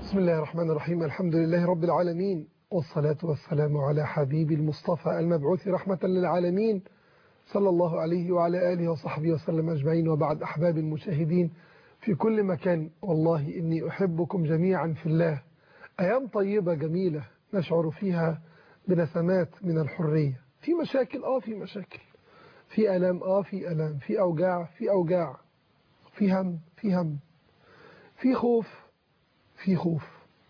بسم الله الرحمن الرحيم الحمد لله رب العالمين والصلاة والسلام على حبيب المصطفى المبعوث رحمة للعالمين صلى الله عليه وعلى آله وصحبه وسلم أجمعين وبعد أحباب المشاهدين في كل مكان والله إني أحبكم جميعا في الله أيام طيبة جميلة نشعر فيها بنسمات من الحرية في مشاكل آه في مشاكل في ألام آه في ألام في أوجاع في أوجاع في هم في هم في خوف في خوف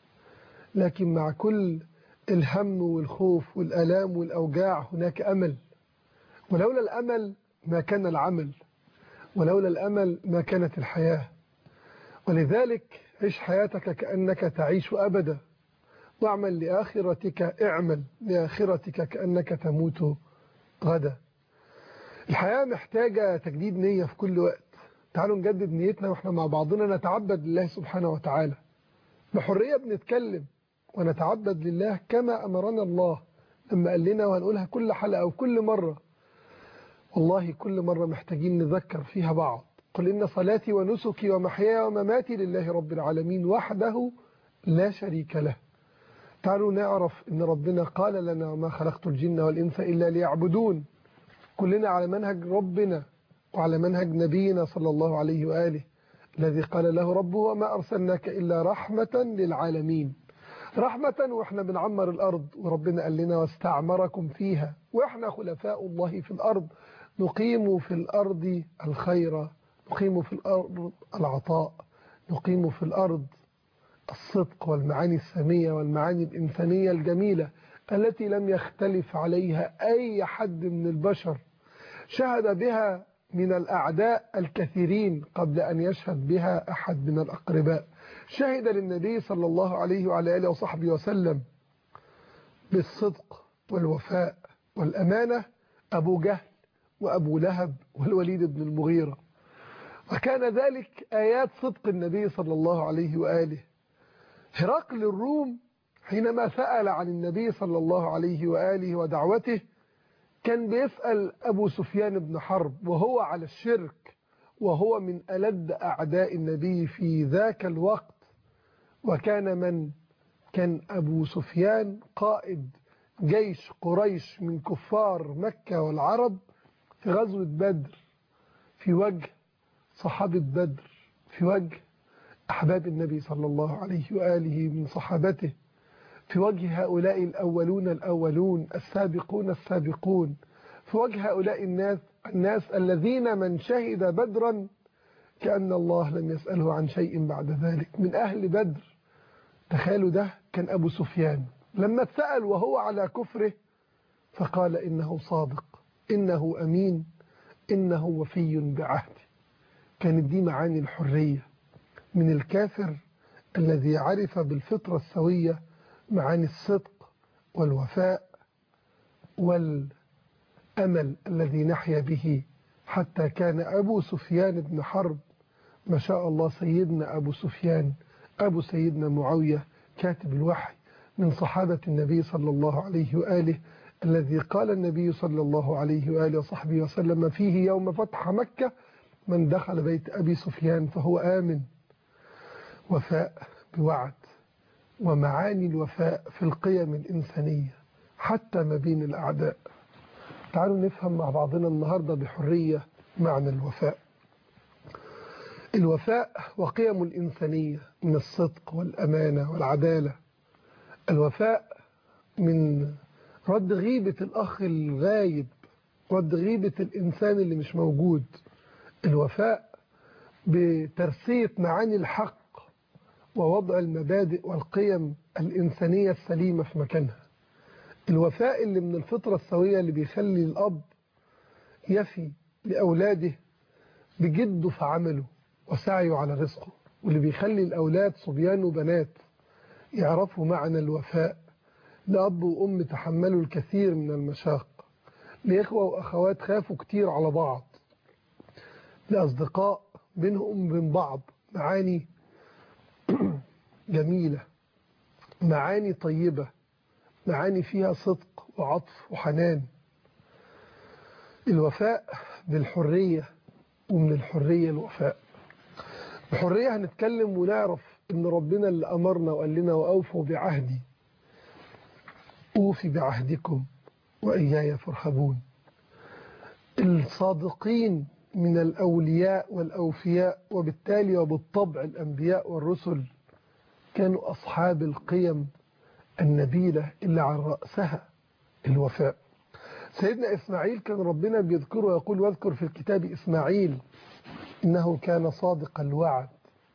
لكن مع كل الهم والخوف والألام والأوجاع هناك أمل ولولا الأمل ما كان العمل ولولا الأمل ما كانت الحياة ولذلك عيش حياتك كأنك تعيش أبدا واعمل لآخرتك اعمل لآخرتك كأنك تموت غدا الحياة محتاجة تجديد نية في كل وقت تعالوا نجدد نيتنا واحنا مع بعضنا نتعبد لله سبحانه وتعالى بحرية بنتكلم ونتعبد لله كما أمرنا الله لما قال لنا وهنقولها كل حلقة وكل مرة والله كل مرة محتاجين نذكر فيها بعض قل إن صلاتي ونسكي ومحياي ومماتي لله رب العالمين وحده لا شريك له تعالوا نعرف إن ربنا قال لنا وما خلقت الجن والإنس إلا ليعبدون كلنا على منهج ربنا وعلى منهج نبينا صلى الله عليه وآله الذي قال له ربه وما أرسلناك إلا رحمة للعالمين رحمة وإحنا بنعمر الأرض وربنا قال لنا واستعمركم فيها وإحنا خلفاء الله في الأرض نقيم في الأرض الخير نقيم في الأرض العطاء نقيم في الأرض الصدق والمعاني السامية والمعاني الإنسانية الجميلة التي لم يختلف عليها أي حد من البشر شهد بها من الأعداء الكثيرين قبل أن يشهد بها أحد من الأقرباء شهد للنبي صلى الله عليه وعلى آله وصحبه وسلم بالصدق والوفاء والأمانة أبو جهل وأبو لهب والوليد بن المغيرة وكان ذلك آيات صدق النبي صلى الله عليه وآله هرقل الروم حينما سأل عن النبي صلى الله عليه وآله ودعوته كان بيسأل أبو سفيان بن حرب وهو على الشرك وهو من ألد أعداء النبي في ذاك الوقت وكان من كان أبو سفيان قائد جيش قريش من كفار مكة والعرب في غزوة بدر في وجه صحابة بدر في وجه أحباب النبي صلى الله عليه وآله من صحابته في وجه هؤلاء الأولون الأولون السابقون السابقون في وجه هؤلاء الناس الناس الذين من شهد بدرا كأن الله لم يسأله عن شيء بعد ذلك من أهل بدر تخيلوا ده كان أبو سفيان لما اتسأل وهو على كفره فقال إنه صادق إنه أمين إنه وفي بعهده كانت دي معاني الحرية من الكافر الذي عرف بالفطرة السوية معاني الصدق والوفاء والأمل الذي نحيا به حتى كان أبو سفيان بن حرب ما شاء الله سيدنا أبو سفيان أبو سيدنا معاوية كاتب الوحي من صحابة النبي صلى الله عليه وآله الذي قال النبي صلى الله عليه وآله وصحبه وسلم فيه يوم فتح مكة من دخل بيت أبي سفيان فهو آمن وفاء بوعد ومعاني الوفاء في القيم الإنسانية حتى ما بين الأعداء تعالوا نفهم مع بعضنا النهاردة بحرية معنى الوفاء الوفاء وقيم الإنسانية من الصدق والأمانة والعدالة الوفاء من رد غيبة الأخ الغايب رد غيبة الإنسان اللي مش موجود الوفاء بترسية معاني الحق ووضع المبادئ والقيم الإنسانية السليمة في مكانها الوفاء اللي من الفطرة السوية اللي بيخلي الأب يفي لأولاده بجده في عمله وسعيه على رزقه واللي بيخلي الأولاد صبيان وبنات يعرفوا معنى الوفاء لأب وأم تحملوا الكثير من المشاق لإخوة وأخوات خافوا كتير على بعض لأصدقاء بينهم وبين بعض معاني جميلة معاني طيبة معاني فيها صدق وعطف وحنان الوفاء بالحرية ومن الحرية الوفاء بحرية هنتكلم ونعرف ان ربنا اللي امرنا وقال لنا واوفوا بعهدي اوفي بعهدكم واياي فارهبون الصادقين من الاولياء والاوفياء وبالتالي وبالطبع الانبياء والرسل كانوا اصحاب القيم النبيلة اللي على رأسها الوفاء سيدنا إسماعيل كان ربنا بيذكره ويقول واذكر في الكتاب إسماعيل إنه كان صادق الوعد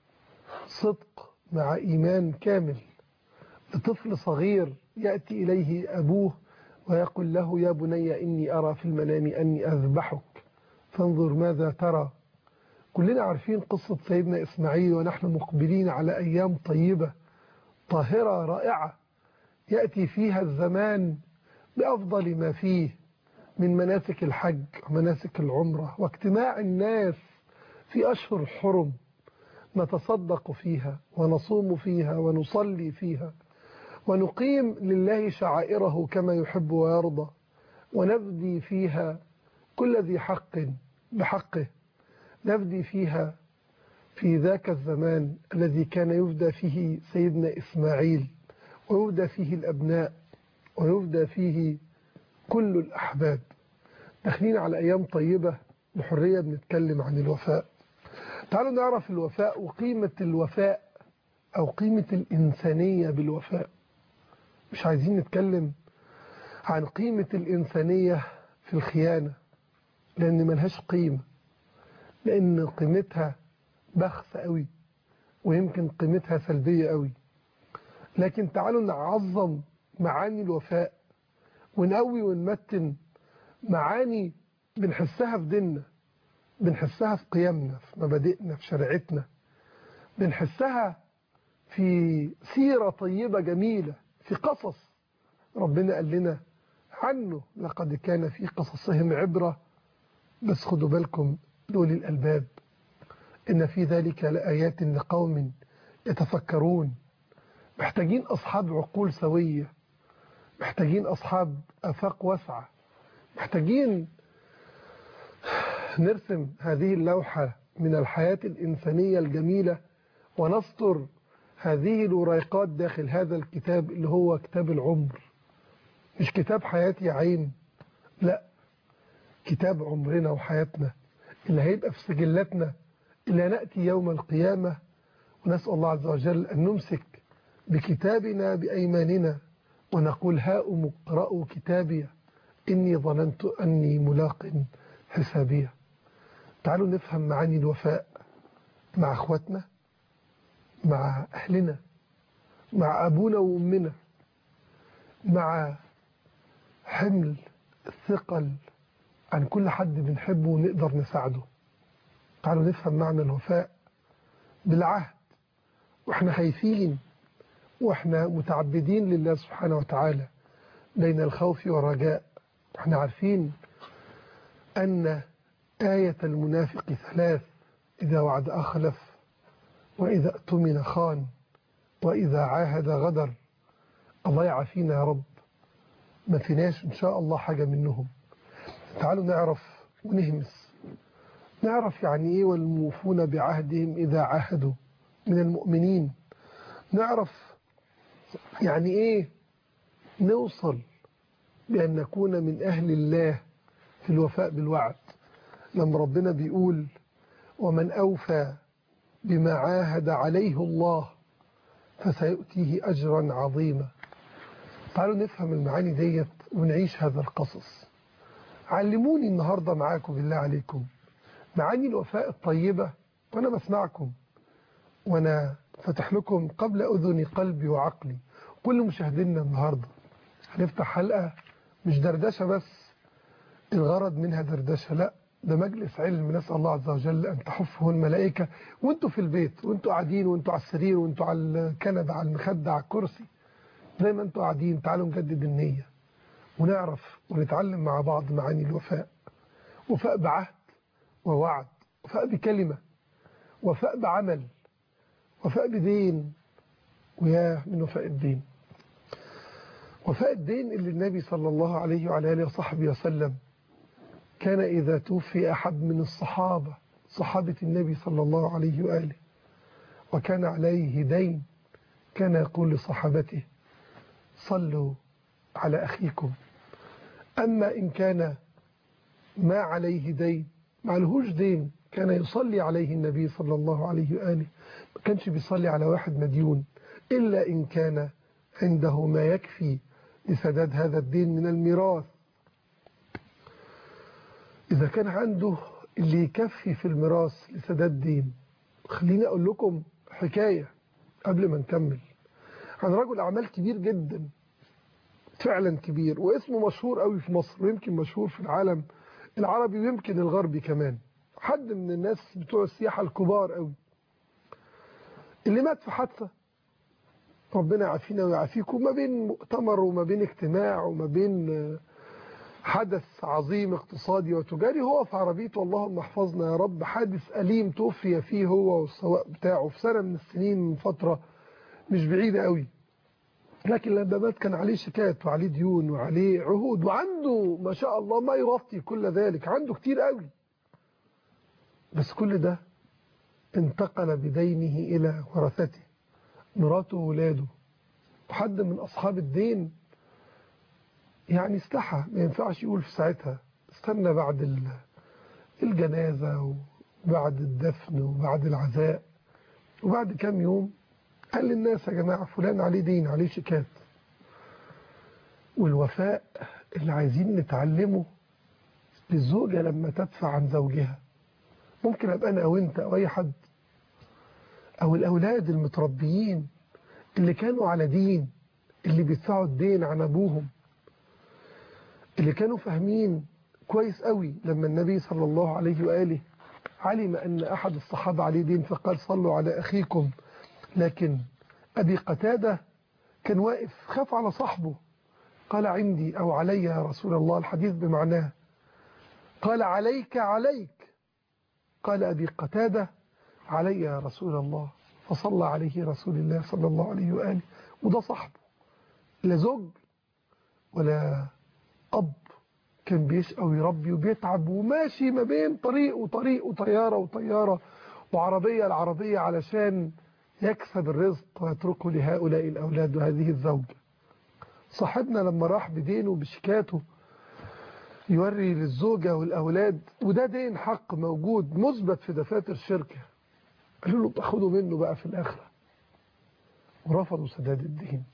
صدق مع إيمان كامل لطفل صغير يأتي إليه أبوه ويقول له يا بني إني أرى في المنام أني أذبحك فانظر ماذا ترى كلنا عارفين قصة سيدنا إسماعيل ونحن مقبلين على أيام طيبة طاهرة رائعة يأتي فيها الزمان بأفضل ما فيه من مناسك الحج ومناسك العمرة واجتماع الناس في أشهر الحرم نتصدق فيها ونصوم فيها ونصلي فيها ونقيم لله شعائره كما يحب ويرضى ونفدي فيها كل ذي حق بحقه نفدي فيها في ذاك الزمان الذي كان يفدى فيه سيدنا إسماعيل ويفدى فيه الأبناء ويفدى فيه كل الأحباب داخلين على أيام طيبة بحرية بنتكلم عن الوفاء تعالوا نعرف الوفاء وقيمة الوفاء أو قيمة الإنسانية بالوفاء مش عايزين نتكلم عن قيمة الإنسانية في الخيانة لأن ملهاش قيمة لأن قيمتها بخس قوي ويمكن قيمتها سلبية قوي لكن تعالوا نعظم معاني الوفاء ونقوي ونمتن معاني بنحسها في ديننا بنحسها في قيمنا في مبادئنا في شريعتنا بنحسها في سيرة طيبة جميلة في قصص ربنا قال لنا عنه لقد كان في قصصهم عبرة بس خدوا بالكم لأولي الألباب إن في ذلك لآيات لقوم يتفكرون محتاجين أصحاب عقول سوية محتاجين أصحاب أفاق واسعة محتاجين نرسم هذه اللوحة من الحياة الإنسانية الجميلة ونسطر هذه الوريقات داخل هذا الكتاب اللي هو كتاب العمر مش كتاب حياتي عين لا كتاب عمرنا وحياتنا اللي هيبقى في سجلاتنا اللي نأتي يوم القيامة ونسأل الله عز وجل أن نمسك بكتابنا بأيماننا ونقول هاؤم اقرأوا كتابي إني ظننت أني ملاق حسابية تعالوا نفهم معاني الوفاء مع أخواتنا مع أهلنا مع أبونا وأمنا مع حمل الثقل عن كل حد بنحبه ونقدر نساعده تعالوا نفهم معنى الوفاء بالعهد واحنا خايفين واحنا متعبدين لله سبحانه وتعالى بين الخوف والرجاء واحنا عارفين أن آية المنافق ثلاث إذا وعد أخلف وإذا اؤتمن خان وإذا عاهد غدر الله يعافينا يا رب ما فيناش إن شاء الله حاجة منهم تعالوا نعرف ونهمس نعرف يعني إيه والموفون بعهدهم إذا عاهدوا من المؤمنين نعرف يعني إيه نوصل بأن نكون من أهل الله في الوفاء بالوعد لما ربنا بيقول ومن أوفى بما عاهد عليه الله فسيؤتيه أجرا عظيما تعالوا نفهم المعاني ديت ونعيش هذا القصص علموني النهاردة معاكم بالله عليكم معاني الوفاء الطيبة وأنا بسمعكم وأنا فتح لكم قبل أذني قلبي وعقلي كل مشاهدينا النهاردة هنفتح حلقة مش دردشة بس الغرض منها دردشة لا ده مجلس علم نسأل الله عز وجل أن تحفه الملائكة وانتوا في البيت وانتوا قاعدين وانتوا على السرير وانتوا على الكنبة على المخدة على الكرسي زي ما انتوا قاعدين تعالوا نجدد النية ونعرف ونتعلم مع بعض معاني الوفاء وفاء بعهد ووعد وفاء بكلمة وفاء بعمل وفاء بدين وياه من وفاء الدين وفاء الدين اللي النبي صلى الله عليه وعلى آله وصحبه وسلم كان إذا توفي أحد من الصحابة صحابة النبي صلى الله عليه وآله وكان عليه دين كان يقول لصحابته صلوا على أخيكم أما إن كان ما عليه دين ما لهوش دين كان يصلي عليه النبي صلى الله عليه وآله ما كانش بيصلي على واحد مديون إلا إن كان عنده ما يكفي لسداد هذا الدين من الميراث إذا كان عنده اللي يكفي في الميراث لسداد دين خليني أقول لكم حكاية قبل ما نكمل عن رجل أعمال كبير جدا فعلا كبير واسمه مشهور قوي في مصر ويمكن مشهور في العالم العربي ويمكن الغربي كمان حد من الناس بتوع السياحة الكبار قوي اللي مات في حادثة ربنا يعافينا ويعافيكم ما بين مؤتمر وما بين اجتماع وما بين حدث عظيم اقتصادي وتجاري هو في عربيته اللهم احفظنا يا رب حادث أليم توفي فيه هو والسواق بتاعه في سنة من السنين من فترة مش بعيدة قوي لكن لما مات كان عليه شيكات وعليه ديون وعليه عهود وعنده ما شاء الله ما يغطي كل ذلك عنده كتير قوي بس كل ده انتقل بدينه إلى ورثته مراته وولاده وحد من أصحاب الدين يعني استحى ما ينفعش يقول في ساعتها استنى بعد الجنازة وبعد الدفن وبعد العزاء وبعد كام يوم قال للناس يا جماعة فلان عليه دين عليه شيكات والوفاء اللي عايزين نتعلمه للزوجة لما تدفع عن زوجها ممكن أبقى أنا أو أنت أو أي حد أو الأولاد المتربيين اللي كانوا على دين اللي بيدفعوا الدين عن أبوهم اللي كانوا فاهمين كويس قوي لما النبي صلى الله عليه وآله علم أن أحد الصحابة عليه دين فقال صلوا على أخيكم لكن أبي قتادة كان واقف خاف على صاحبه قال عندي أو علي يا رسول الله الحديث بمعناه قال عليك عليك قال أبي قتادة علي يا رسول الله فصلى عليه رسول الله صلى الله عليه وآله وده صاحبه لا زوج ولا أب كان بيشقى ويربي وبيتعب وماشي ما بين طريق وطريق وطيارة وطيارة وعربية العربية علشان يكسب الرزق ويتركه لهؤلاء الأولاد وهذه الزوجة صاحبنا لما راح بدينه بشكاته يوري للزوجة والأولاد وده دين حق موجود مثبت في دفاتر الشركة قالوا له تاخدوا منه بقى في الآخرة ورفضوا سداد الدين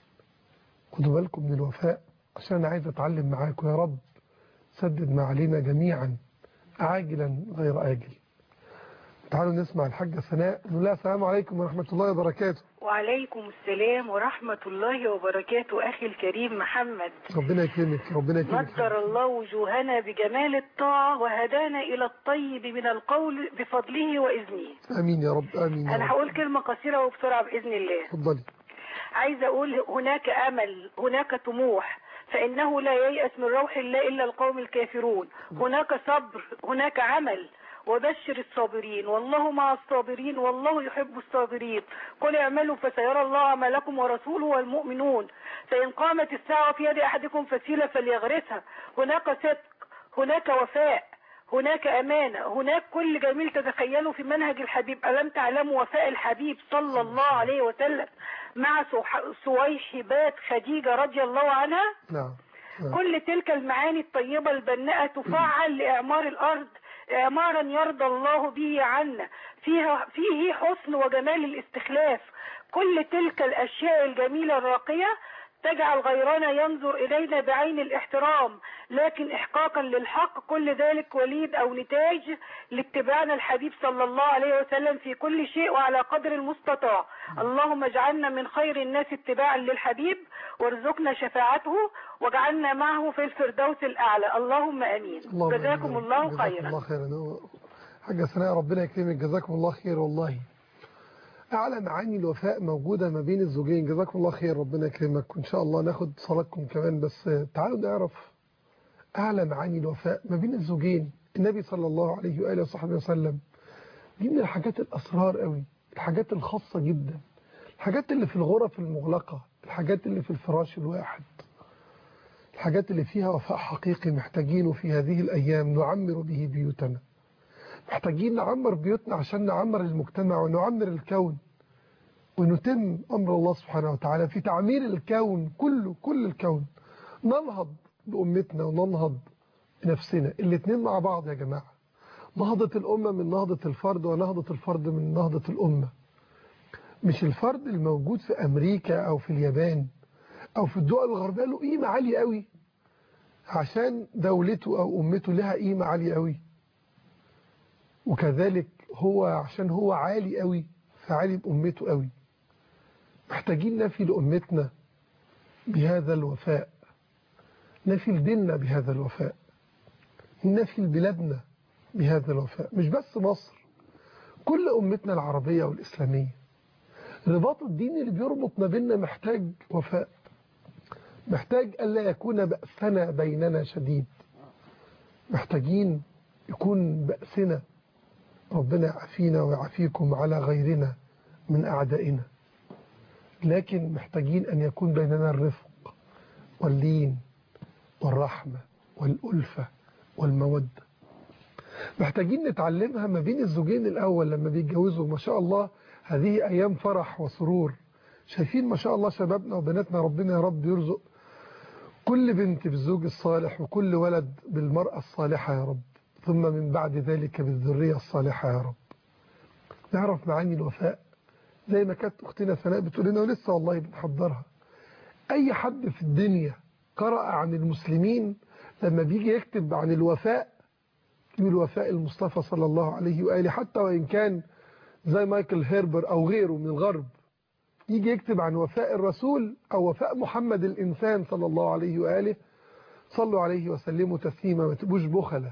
خدوا بالكم من الوفاء عشان أنا عايز أتعلم معاكم يا رب سدد ما علينا جميعا عاجلا غير آجل تعالوا نسمع الحاجة سناء نقول لها السلام عليكم ورحمة الله وبركاته وعليكم السلام ورحمة الله وبركاته أخي الكريم محمد ربنا يكرمك ربنا يكرمك نضر الله وجوهنا بجمال الطاعة وهدانا إلى الطيب من القول بفضله وإذنه آمين يا رب آمين يا أنا رب هقول كلمة قصيرة وبسرعة بإذن الله اتفضلي عايزة أقول هناك أمل هناك طموح فإنه لا ييأس من روح الله إلا القوم الكافرون هناك صبر هناك عمل وبشر الصابرين والله مع الصابرين والله يحب الصابرين قل اعملوا فسيرى الله عملكم ورسوله والمؤمنون فإن قامت الساعة في يد أحدكم فسيلة فليغرسها هناك صدق هناك وفاء هناك أمانة هناك كل جميل تتخيله في منهج الحبيب ألم تعلموا وفاء الحبيب صلى الله عليه وسلم مع سويحبات خديجة رضي الله عنها نعم نعم. كل تلك المعاني الطيبة البناءة تفعل لإعمار الأرض إعمارا يرضى الله به عنا فيها فيه حسن وجمال الاستخلاف كل تلك الأشياء الجميلة الراقية تجعل غيرنا ينظر إلينا بعين الاحترام لكن إحقاقا للحق كل ذلك وليد أو نتاج لاتباعنا الحبيب صلى الله عليه وسلم في كل شيء وعلى قدر المستطاع اللهم اجعلنا من خير الناس اتباعا للحبيب وارزقنا شفاعته واجعلنا معه في الفردوس الأعلى اللهم أمين اللهم جزاكم آمين. الله جزاكم خيرا الله خيرا حاجة سناء ربنا يكرمك جزاكم الله خير والله أعلى معاني الوفاء موجودة ما بين الزوجين جزاكم الله خير ربنا يكرمك وإن شاء الله ناخد صلاتكم كمان بس تعالوا نعرف أعلى معاني الوفاء ما بين الزوجين النبي صلى الله عليه وآله وصحبه وسلم دي من الحاجات الأسرار قوي الحاجات الخاصة جدا الحاجات اللي في الغرف المغلقة الحاجات اللي في الفراش الواحد الحاجات اللي فيها وفاء حقيقي محتاجينه في هذه الأيام نعمر به بيوتنا محتاجين نعمر بيوتنا عشان نعمر المجتمع ونعمر الكون ونتم أمر الله سبحانه وتعالى في تعمير الكون كله كل الكون ننهض بأمتنا وننهض بنفسنا الاثنين مع بعض يا جماعة نهضة الأمة من نهضة الفرد ونهضة الفرد من نهضة الأمة مش الفرد الموجود في أمريكا أو في اليابان أو في الدول الغربية له قيمة عالية قوي عشان دولته أو أمته لها قيمة عالية قوي وكذلك هو عشان هو عالي قوي فعالي بأمته قوي محتاجين نفي لأمتنا بهذا الوفاء نفي لديننا بهذا الوفاء نفي لبلادنا بهذا الوفاء مش بس مصر كل أمتنا العربية والإسلامية رباط الدين اللي بيربط ما بيننا محتاج وفاء محتاج ألا يكون بأسنا بيننا شديد محتاجين يكون بأسنا ربنا يعافينا ويعافيكم على غيرنا من أعدائنا لكن محتاجين أن يكون بيننا الرفق واللين والرحمة والألفة والمودة محتاجين نتعلمها ما بين الزوجين الأول لما بيتجوزوا ما شاء الله هذه أيام فرح وسرور شايفين ما شاء الله شبابنا وبناتنا ربنا يا رب يرزق كل بنت بالزوج الصالح وكل ولد بالمرأة الصالحة يا رب ثم من بعد ذلك بالذرية الصالحة يا رب نعرف معاني الوفاء زي ما كانت أختنا سناء بتقول لنا ولسه والله بنحضرها أي حد في الدنيا قرأ عن المسلمين لما بيجي يكتب عن الوفاء يقول وفاء المصطفى صلى الله عليه وآله حتى وإن كان زي مايكل هيربر أو غيره من الغرب يجي يكتب عن وفاء الرسول أو وفاء محمد الإنسان صلى الله عليه وآله صلوا عليه وسلموا تسليما ما تبقوش بخلة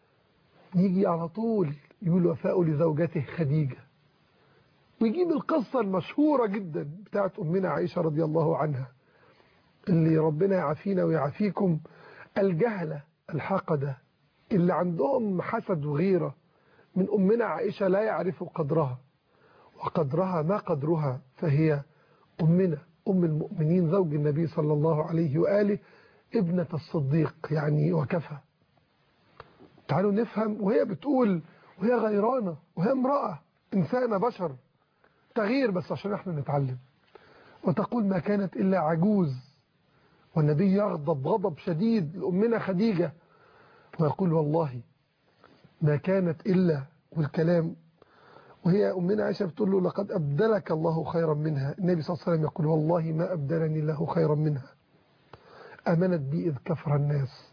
يجي على طول يقول وفاء لزوجته خديجة ويجيب القصة المشهورة جدا بتاعت أمنا عائشة رضي الله عنها اللي ربنا يعافينا ويعافيكم الجهلة الحقدة اللي عندهم حسد وغيرة من أمنا عائشة لا يعرفوا قدرها وقدرها ما قدرها فهي أمنا أم المؤمنين زوج النبي صلى الله عليه وآله ابنة الصديق يعني وكفى تعالوا نفهم وهي بتقول وهي غيرانة وهي امرأة إنسانة بشر تغيير بس عشان احنا نتعلم وتقول ما كانت إلا عجوز والنبي يغضب غضب شديد لأمنا خديجة ويقول والله ما كانت إلا والكلام وهي أمنا عائشة بتقول له لقد أبدلك الله خيرا منها النبي صلى الله عليه وسلم يقول والله ما أبدلني الله خيرا منها أمنت بي إذ كفر الناس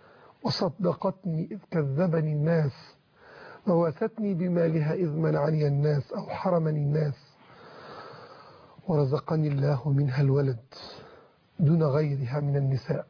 وصدقتني إذ كذبني الناس وواستني بمالها إذ منعني الناس أو حرمني الناس ورزقني الله منها الولد دون غيرها من النساء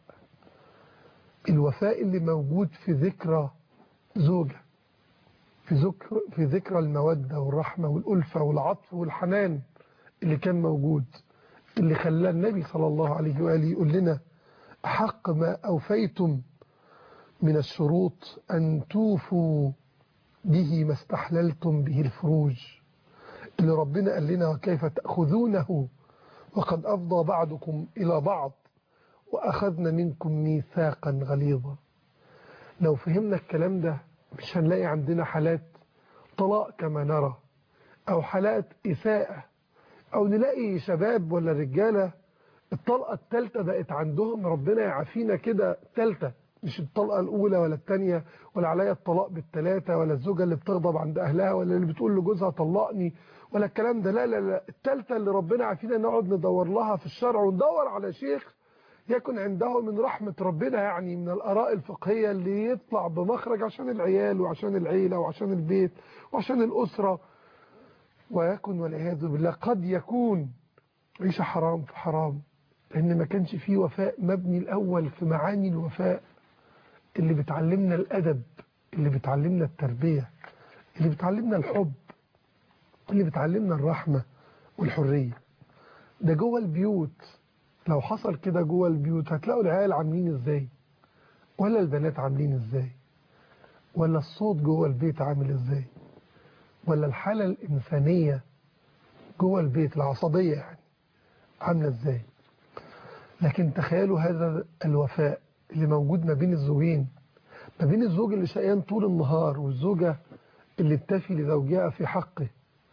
الوفاء اللي موجود في ذكرى زوجة في ذكر في ذكرى المودة والرحمة والألفة والعطف والحنان اللي كان موجود اللي خلى النبي صلى الله عليه وآله يقول لنا أحق ما أوفيتم من الشروط أن توفوا به ما استحللتم به الفروج اللي ربنا قال لنا وكيف تأخذونه وقد أفضى بعضكم إلى بعض وأخذنا منكم ميثاقا غليظا لو فهمنا الكلام ده مش هنلاقي عندنا حالات طلاق كما نرى أو حالات إساءة أو نلاقي شباب ولا رجالة الطلقة التالتة بقت عندهم ربنا يعافينا كده تالتة مش الطلقة الأولى ولا الثانية ولا عليا الطلاق بالثلاثة ولا الزوجة اللي بتغضب عند أهلها ولا اللي بتقول لجوزها طلقني ولا الكلام ده لا لا لا الثالثة اللي ربنا عافينا نقعد ندور لها في الشرع وندور على شيخ يكن عنده من رحمة ربنا يعني من الآراء الفقهية اللي يطلع بمخرج عشان العيال وعشان العيلة وعشان البيت وعشان الأسرة ويكن والعياذ بالله قد يكون عيشة حرام في حرام لأن ما كانش فيه وفاء مبني الأول في معاني الوفاء اللي بتعلمنا الأدب اللي بتعلمنا التربية اللي بتعلمنا الحب اللي بتعلمنا الرحمة والحرية ده جوه البيوت لو حصل كده جوه البيوت هتلاقوا العيال عاملين ازاي ولا البنات عاملين ازاي ولا الصوت جوه البيت عامل ازاي ولا الحالة الإنسانية جوه البيت العصبية يعني عاملة ازاي لكن تخيلوا هذا الوفاء اللي موجود ما بين الزوجين ما بين الزوج اللي شقيان طول النهار والزوجة اللي بتفي لزوجها في حقه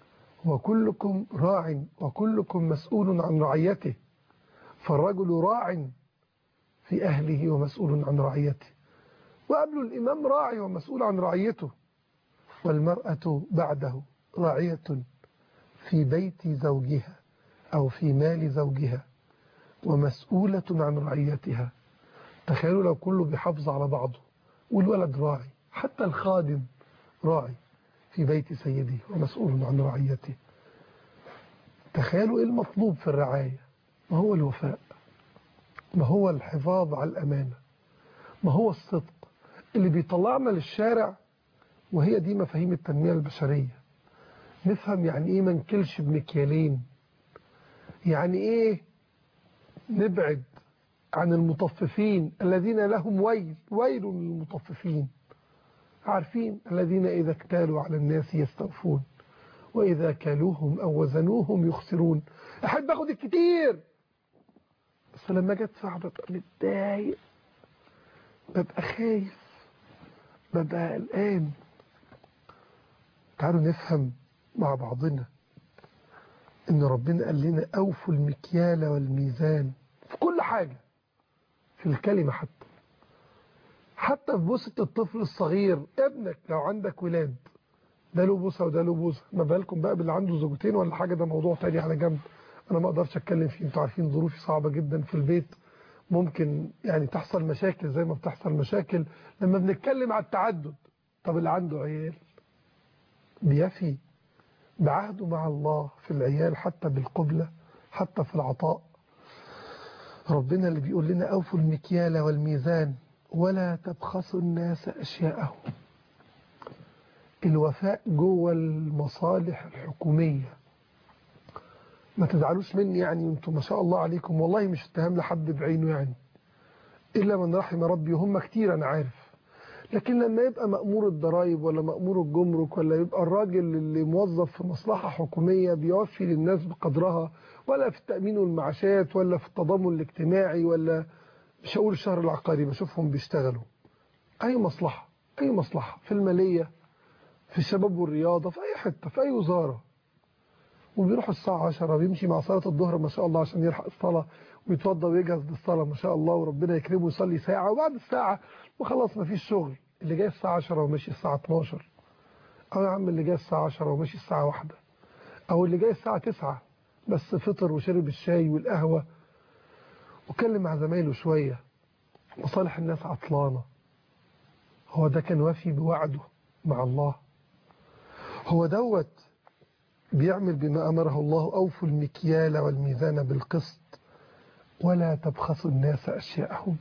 وكلكم راع وكلكم مسؤول عن رعيته فالرجل راع في أهله ومسؤول عن رعيته وقبل الإمام راعي ومسؤول عن رعيته والمرأة بعده راعية في بيت زوجها أو في مال زوجها ومسؤولة عن رعيتها تخيلوا لو كله بيحافظ على بعضه والولد راعي حتى الخادم راعي في بيت سيده ومسؤول عن رعيته تخيلوا ايه المطلوب في الرعاية ما هو الوفاء ما هو الحفاظ على الأمانة ما هو الصدق اللي بيطلعنا للشارع وهي دي مفاهيم التنمية البشرية نفهم يعني ايه ما نكلش بمكيالين يعني ايه نبعد عن المطففين الذين لهم ويل ويل للمطففين عارفين الذين إذا اكتالوا على الناس يستوفون وإذا كالوهم أو وزنوهم يخسرون أحب أخد الكتير بس لما جت ساعة ببقى متضايق ببقى خايف ببقى قلقان تعالوا نفهم مع بعضنا إن ربنا قال لنا أوفوا المكيال والميزان في كل حاجة في الكلمة حتى حتى في بوسة الطفل الصغير ابنك لو عندك ولاد ده له بوسة وده له بوسة ما بالكم بقى باللي عنده زوجتين ولا حاجة ده موضوع تاني على جنب أنا ما أقدرش أتكلم فيه أنتوا عارفين ظروفي صعبة جدا في البيت ممكن يعني تحصل مشاكل زي ما بتحصل مشاكل لما بنتكلم على التعدد طب اللي عنده عيال بيفي بعهده مع الله في العيال حتى بالقبلة حتى في العطاء ربنا اللي بيقول لنا أوفوا المكيال والميزان ولا تبخسوا الناس أشياءهم الوفاء جوه المصالح الحكومية ما تزعلوش مني يعني انتم ما شاء الله عليكم والله مش اتهام لحد بعينه يعني إلا من رحم ربي وهم كتير أنا عارف لكن لما يبقى مأمور الضرائب ولا مأمور الجمرك ولا يبقى الراجل اللي موظف في مصلحة حكومية بيوفي للناس بقدرها ولا في التأمين والمعاشات ولا في التضامن الاجتماعي ولا مش هقول الشهر العقاري بشوفهم بيشتغلوا أي مصلحة أي مصلحة في المالية في الشباب والرياضة في أي حتة في أي وزارة وبيروح الساعة 10 بيمشي مع صلاة الظهر ما شاء الله عشان يلحق الصلاة ويتوضى ويجهز للصلاة ما شاء الله وربنا يكرمه يصلي ساعة وبعد الساعة وخلاص ما فيش شغل اللي جاي الساعة 10 وماشي الساعة 12 أو يا عم اللي جاي الساعة 10 وماشي الساعة 1 أو اللي جاي الساعة 9 بس فطر وشرب الشاي والقهوة وكلم مع زمايله شوية مصالح الناس عطلانة هو ده كان وافي بوعده مع الله هو دوت بيعمل بما أمره الله أوفوا المكيال والميزان بالقسط ولا تبخسوا الناس أشياءهم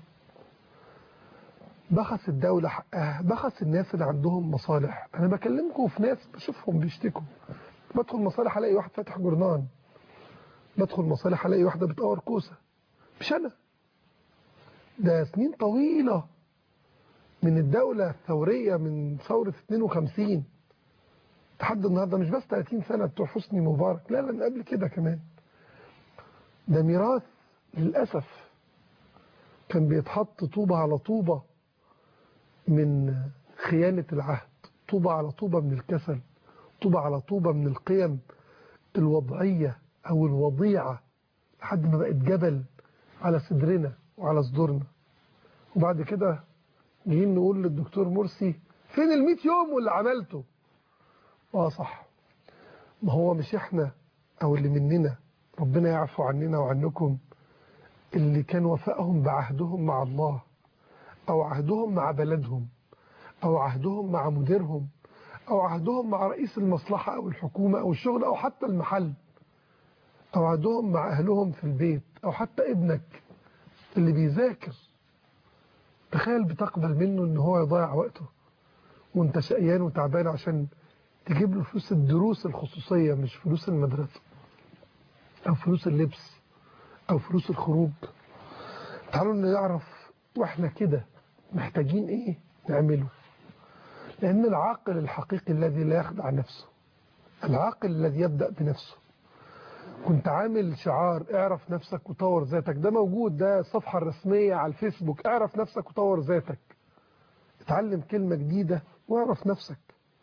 بخس الدولة حقها بخس الناس اللي عندهم مصالح أنا بكلمكم في ناس بشوفهم بيشتكوا بدخل مصالح ألاقي واحد فاتح جرنان بدخل مصالح ألاقي واحدة بتقور كوسة مش أنا ده سنين طويلة من الدولة الثورية من ثورة 52 لحد النهارده مش بس 30 سنة بتوع حسني مبارك لا لا من قبل كده كمان ده ميراث للأسف كان بيتحط طوبة على طوبة من خيانة العهد طوبة على طوبة من الكسل طوبة على طوبة من القيم الوضعية أو الوضيعة لحد ما بقت جبل على صدرنا وعلى صدورنا وبعد كده جايين نقول للدكتور مرسي فين المئة يوم واللي عملته اه صح ما هو مش احنا او اللي مننا ربنا يعفو عننا وعنكم اللي كان وفائهم بعهدهم مع الله او عهدهم مع بلدهم او عهدهم مع مديرهم او عهدهم مع رئيس المصلحة او الحكومة او الشغل او حتى المحل او عهدهم مع اهلهم في البيت او حتى ابنك اللي بيذاكر تخيل بتقبل منه ان هو يضيع وقته وانت شقيان وتعبان عشان تجيب له فلوس الدروس الخصوصية مش فلوس المدرسة أو فلوس اللبس أو فلوس الخروج تعالوا نعرف وإحنا كده محتاجين إيه نعمله لأن العاقل الحقيقي الذي لا يخدع نفسه العاقل الذي يبدأ بنفسه كنت عامل شعار اعرف نفسك وطور ذاتك ده موجود ده الصفحة الرسمية على الفيسبوك اعرف نفسك وطور ذاتك اتعلم كلمة جديدة واعرف نفسك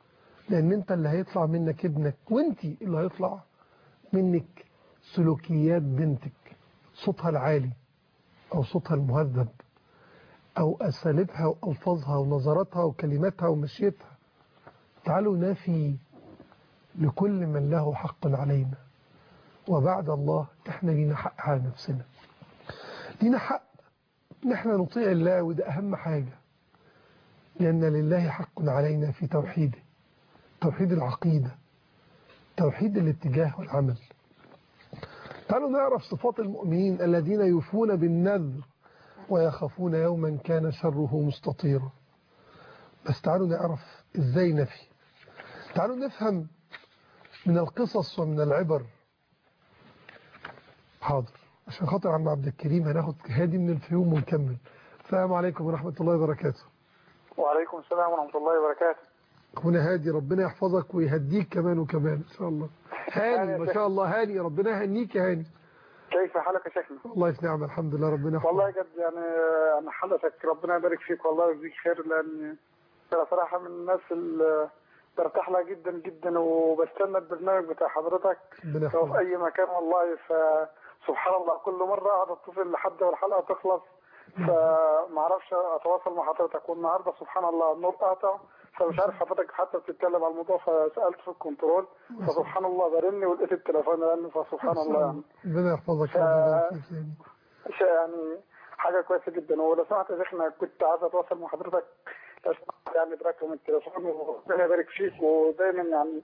لان انت اللي هيطلع منك ابنك وانت اللي هيطلع منك سلوكيات بنتك صوتها العالي او صوتها المهذب او اساليبها والفاظها ونظراتها وكلماتها ومشيتها تعالوا نافي لكل من له حق علينا وبعد الله احنا لينا حق على نفسنا لينا حق ان احنا نطيع الله وده اهم حاجة لان لله حق علينا في توحيده توحيد العقيدة توحيد الاتجاه والعمل تعالوا نعرف صفات المؤمنين الذين يوفون بالنذر ويخافون يوما كان شره مستطيرا بس تعالوا نعرف ازاي نفي تعالوا نفهم من القصص ومن العبر حاضر عشان خاطر عم عبد الكريم هناخد هادي من الفيوم ونكمل السلام عليكم ورحمة الله وبركاته وعليكم السلام ورحمة الله وبركاته هنا هادي ربنا يحفظك ويهديك كمان وكمان ان شاء الله هاني ما شاء الله هاني ربنا يهنيك يا هاني كيف حالك يا شيخنا؟ والله في نعمة الحمد لله ربنا يحفظك والله قد يعني انا حضرتك ربنا يبارك فيك والله ويجزيك خير لان انا صراحة من الناس اللي برتاح لها جدا جدا وبستنى البرنامج بتاع حضرتك ربنا لو في يحفظك اي مكان والله فسبحان الله كل مرة اقعد اتصل لحد والحلقة تخلص فما اعرفش اتواصل مع حضرتك والنهارده سبحان الله النور قاطع فمش عارف حضرتك حتى بتتكلم على الموضوع فسالت في الكنترول فسبحان الله برني ولقيت التليفون رن فسبحان الله يعني ربنا يحفظك ربنا يبارك فيك يعني شيء يعني حاجة كويسة جدا ولو سمحت يا شيخنا كنت عايز اتواصل مع حضرتك لو سمحت يعني برقم التليفون وربنا يبارك فيك ودايما يعني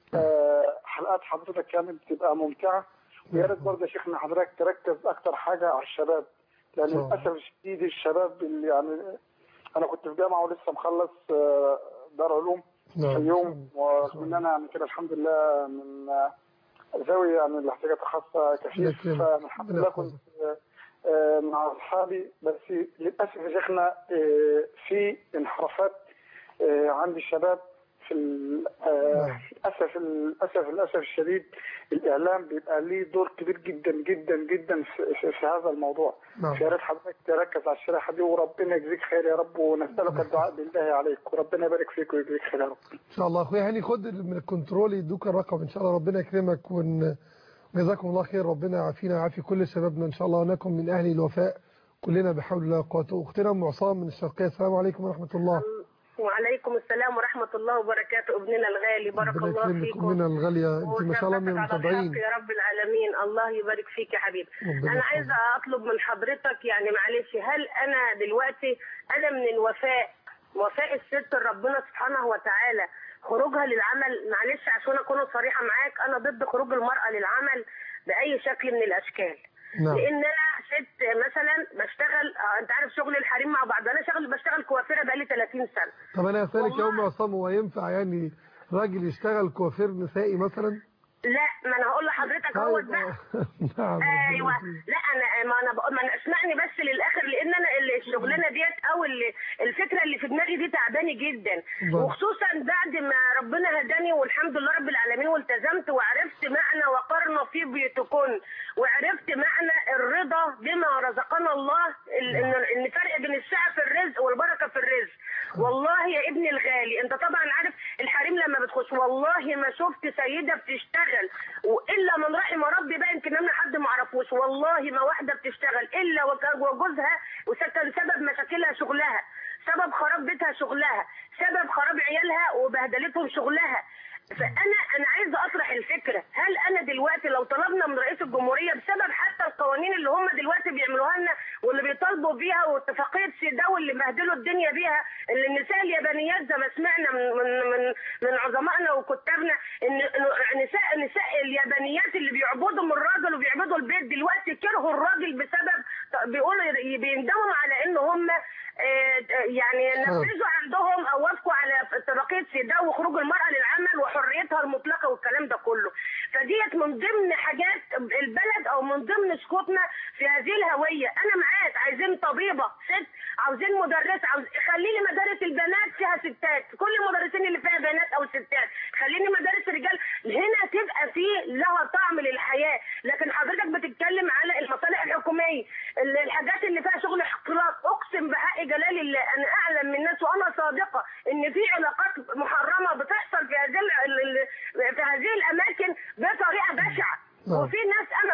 آه، حلقات حضرتك يعني بتبقى ممتعة ويا ريت برضه يا شيخنا حضرتك تركز أكتر حاجة على الشباب لأن طبعا. للأسف الشديد الشباب اللي يعني أنا كنت في جامعة ولسه مخلص آه، دار علوم في نعم اليوم ومن أنا يعني كده الحمد لله من آه، ذوي يعني الاحتياجات الخاصة كفيف لكن- فالحمد لله كنت آه، آه، مع أصحابي بس للأسف يا شيخنا آه، في انحرافات آه، عند الشباب في ال- آه، نعم. للأسف للأسف للأسف الشديد الإعلام بيبقى ليه دور كبير جدا جدا جدا في, في, في هذا الموضوع نعم يا ريت حضرتك تركز على الشريحة دي وربنا يجزيك خير يا رب ونسألك الدعاء بالله عليك وربنا يبارك فيك ويجزيك خير يا رب ان شاء الله اخويا هاني خد من الكنترول يدوك الرقم ان شاء الله ربنا يكرمك ون جزاكم الله خير ربنا يعافينا ويعافي كل شبابنا ان شاء الله ونكن من اهل الوفاء كلنا بحول الله وقوته اختنا ام عصام من الشرقيه السلام عليكم ورحمه الله وعليكم السلام ورحمة الله وبركاته ابننا الغالي بارك ربنا الله يكرمك فيكم امنا الغاليه انت ما شاء الله من وثبتك على المتابعين الحق يا رب العالمين الله يبارك فيك يا حبيبي ربنا انا يحفظك. عايزه اطلب من حضرتك يعني معلش هل انا دلوقتي انا من الوفاء وفاء الست ربنا سبحانه وتعالى خروجها للعمل معلش عشان اكون صريحه معاك انا ضد خروج المراه للعمل باي شكل من الاشكال نعم لان انا ست مثلا بشتغل آه، انت عارف شغل الحريم مع بعض انا شغل بشتغل كوافيره بقالي 30 سنه طب انا اسالك يا ام والله. عصام هو ينفع يعني راجل يشتغل كوافير نسائي مثلا لا ما انا هقول لحضرتك هو طيب ده نعم ايوه ربنا يكرمك. لا انا ما انا بقول ما أنا اسمعني بس للاخر لان انا ال- الشغلانه ديت او ال- الفكره اللي في دماغي دي تعباني جدا الله. وخصوصا بعد ما ربنا هداني والحمد لله رب العالمين والتزمت وعرفت معنى وقرن في بيوتكن وعرفت معنى الرضا بما رزقنا الله ال- ان ان فرق بين السعه في الرزق والبركه في الرزق والله يا ابني الغالي انت طبعا عارف الحريم لما بتخش والله ما شفت سيده بتشتغل والا من رحم ربي بقى يمكن انا حد ما اعرفوش والله ما واحده بتشتغل الا وك- وجوزها وكان سبب مشاكلها شغلها سبب خراب بيتها شغلها سبب خراب عيالها وبهدلتهم شغلها فانا انا عايزه اطرح الفكره هل انا دلوقتي لو طلبنا من رئيس الجمهوريه بسبب حتى القوانين اللي هم دلوقتي بيعملوها لنا واللي بيطالبوا بيها واتفاقيه سيداو اللي بهدلوا الدنيا بيها اللي النساء اليابانيات زي ما سمعنا من من من, من عظمائنا وكتابنا ان إنه نساء نساء اليابانيات اللي بيعبدوا من الراجل وبيعبدوا البيت دلوقتي كرهوا الراجل بسبب بيقولوا بيندموا على ان هم آه، يعني نفذوا عندهم او وافقوا على اتفاقيه سيداو وخروج المراه للعمل وحريتها المطلقه والكلام ده كله فديت من ضمن حاجات البلد او من ضمن سقوطنا في هذه الهويه انا معاك عايزين طبيبه ست عاوزين مدرسه عاوز خلي لي مدارس البنات فيها ستات كل المدرسين اللي فيها بنات او ستات خليني مدارس رجال هنا تبقى في لها طعم للحياه لكن حضرتك بتتكلم على المصالح الحكوميه ال- الحاجات اللي فيها شغل اختلاط اقسم بحق جلال الله انا اعلم من الناس وانا صادقه ان في علاقات محرمه بتحصل في هذه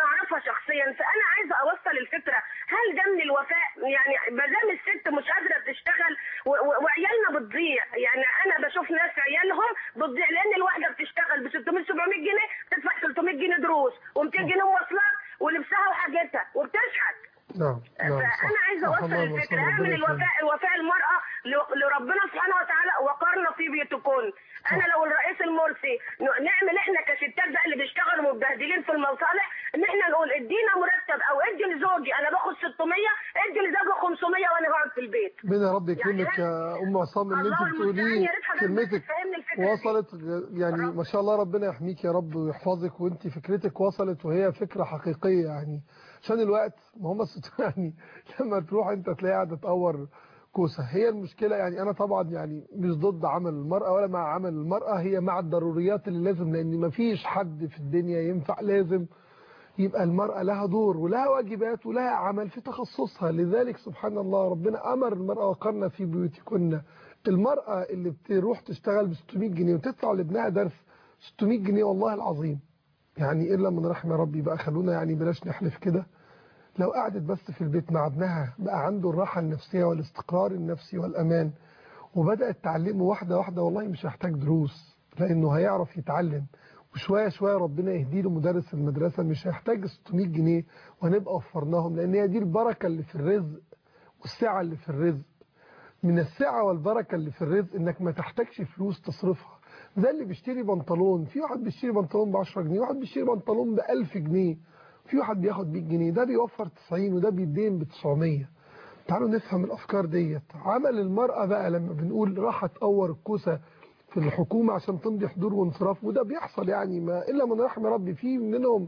اعرفها شخصيا فانا عايزه اوصل الفكره هل ده من الوفاء يعني ما دام الست مش قادره تشتغل و- و- وعيالنا بتضيع يعني انا بشوف ناس عيالهم بتضيع لان الواحده بتشتغل ب 600 700 جنيه تدفع 300 جنيه دروس و200 جنيه مواصلات ولبسها وحاجتها وبتشحت نعم نعم صح. فانا عايزه صح، اوصل اللهم الفكره صل هل من ربنا يكرمك. الوفاء الوفاء المراه ل- لربنا سبحانه وتعالى وقرن في بيوتكن انا لو الرئيس المرسي ن- نعمل احنا كستات بقى اللي بيشتغلوا مبهدلين في المصالح ان احنا نقول ادينا مرتب او ادي لزوجي انا باخد 600 ادي لزوجي 500 وانا قاعد في البيت ربنا يا رب يكرمك يعني يا ام عصام اللي الله انت المستعان، بتقوليه يا ريت حضرتك كلمتك تفهمني الفكرة دي. وصلت يعني ما شاء الله ربنا يحميك يا رب ويحفظك وانت فكرتك وصلت وهي فكرة حقيقية يعني عشان الوقت ما هم الست- يعني لما تروح انت تلاقي قاعدة تقور كوسة هي المشكلة يعني انا طبعا يعني مش ضد عمل المرأة ولا مع عمل المرأة هي مع الضروريات اللي لازم لان ما فيش حد في الدنيا ينفع لازم يبقى المرأة لها دور ولها واجبات ولها عمل في تخصصها لذلك سبحان الله ربنا أمر المرأة وقرنا في بيوتكن المرأة اللي بتروح تشتغل ب 600 جنيه وتدفع لابنها درس 600 جنيه والله العظيم يعني إلا من رحم ربي بقى خلونا يعني بلاش نحلف كده لو قعدت بس في البيت مع ابنها بقى عنده الراحة النفسية والاستقرار النفسي والأمان وبدأت تعلمه واحدة واحدة والله مش هيحتاج دروس لأنه هيعرف يتعلم وشوية شوية ربنا يهدي له مدرس المدرسة مش هيحتاج 600 جنيه وهنبقى وفرناهم لأن هي دي البركة اللي في الرزق والسعة اللي في الرزق من السعة والبركة اللي في الرزق انك ما تحتاجش فلوس تصرفها زي اللي بيشتري بنطلون في واحد بيشتري بنطلون ب 10 جنيه واحد بيشتري بنطلون ب 1000 جنيه في واحد بياخد 100 جنيه ده بيوفر 90 وده بيدين ب 900 تعالوا نفهم الافكار ديت عمل المرأة بقى لما بنقول راح تقور الكوسة في الحكومة عشان تمضي حضور وانصراف وده بيحصل يعني ما الا من رحم ربي في منهم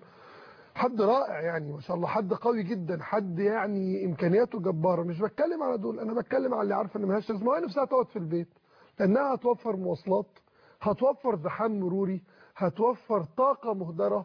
حد رائع يعني ما شاء الله حد قوي جدا حد يعني امكانياته جباره مش بتكلم على دول انا بتكلم على اللي عارفه ان ملهاش لازمه وهي نفسها تقعد في البيت لانها هتوفر مواصلات هتوفر زحام مروري هتوفر طاقه مهدره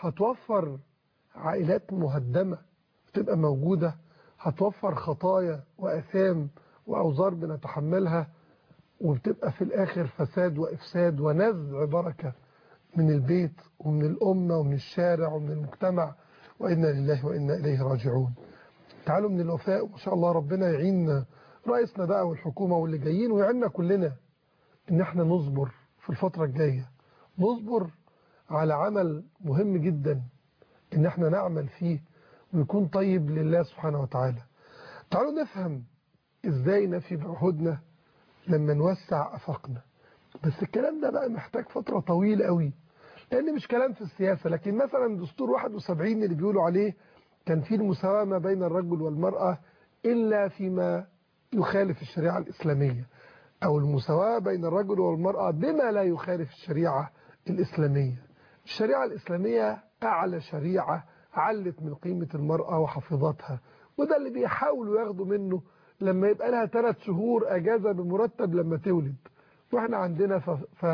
هتوفر عائلات مهدمه تبقى موجوده هتوفر خطايا واثام واوزار بنتحملها وبتبقى في الاخر فساد وافساد ونزع بركه من البيت ومن الأمة ومن الشارع ومن المجتمع وإنا لله وإنا إليه راجعون تعالوا من الوفاء وما شاء الله ربنا يعين رئيسنا بقى والحكومة واللي جايين ويعيننا كلنا إن احنا نصبر في الفترة الجاية نصبر على عمل مهم جدا إن احنا نعمل فيه ويكون طيب لله سبحانه وتعالى تعالوا نفهم إزاي نفي بعهودنا لما نوسع أفاقنا بس الكلام ده بقى محتاج فترة طويلة قوي لأن مش كلام في السياسة لكن مثلا دستور 71 اللي بيقولوا عليه كان فيه المساواة ما بين الرجل والمرأة إلا فيما يخالف الشريعة الإسلامية أو المساواة بين الرجل والمرأة بما لا يخالف الشريعة الإسلامية الشريعة الإسلامية أعلى شريعة علت من قيمة المرأة وحفظتها وده اللي بيحاولوا ياخدوا منه لما يبقى لها ثلاث شهور أجازة بمرتب لما تولد واحنا عندنا ف-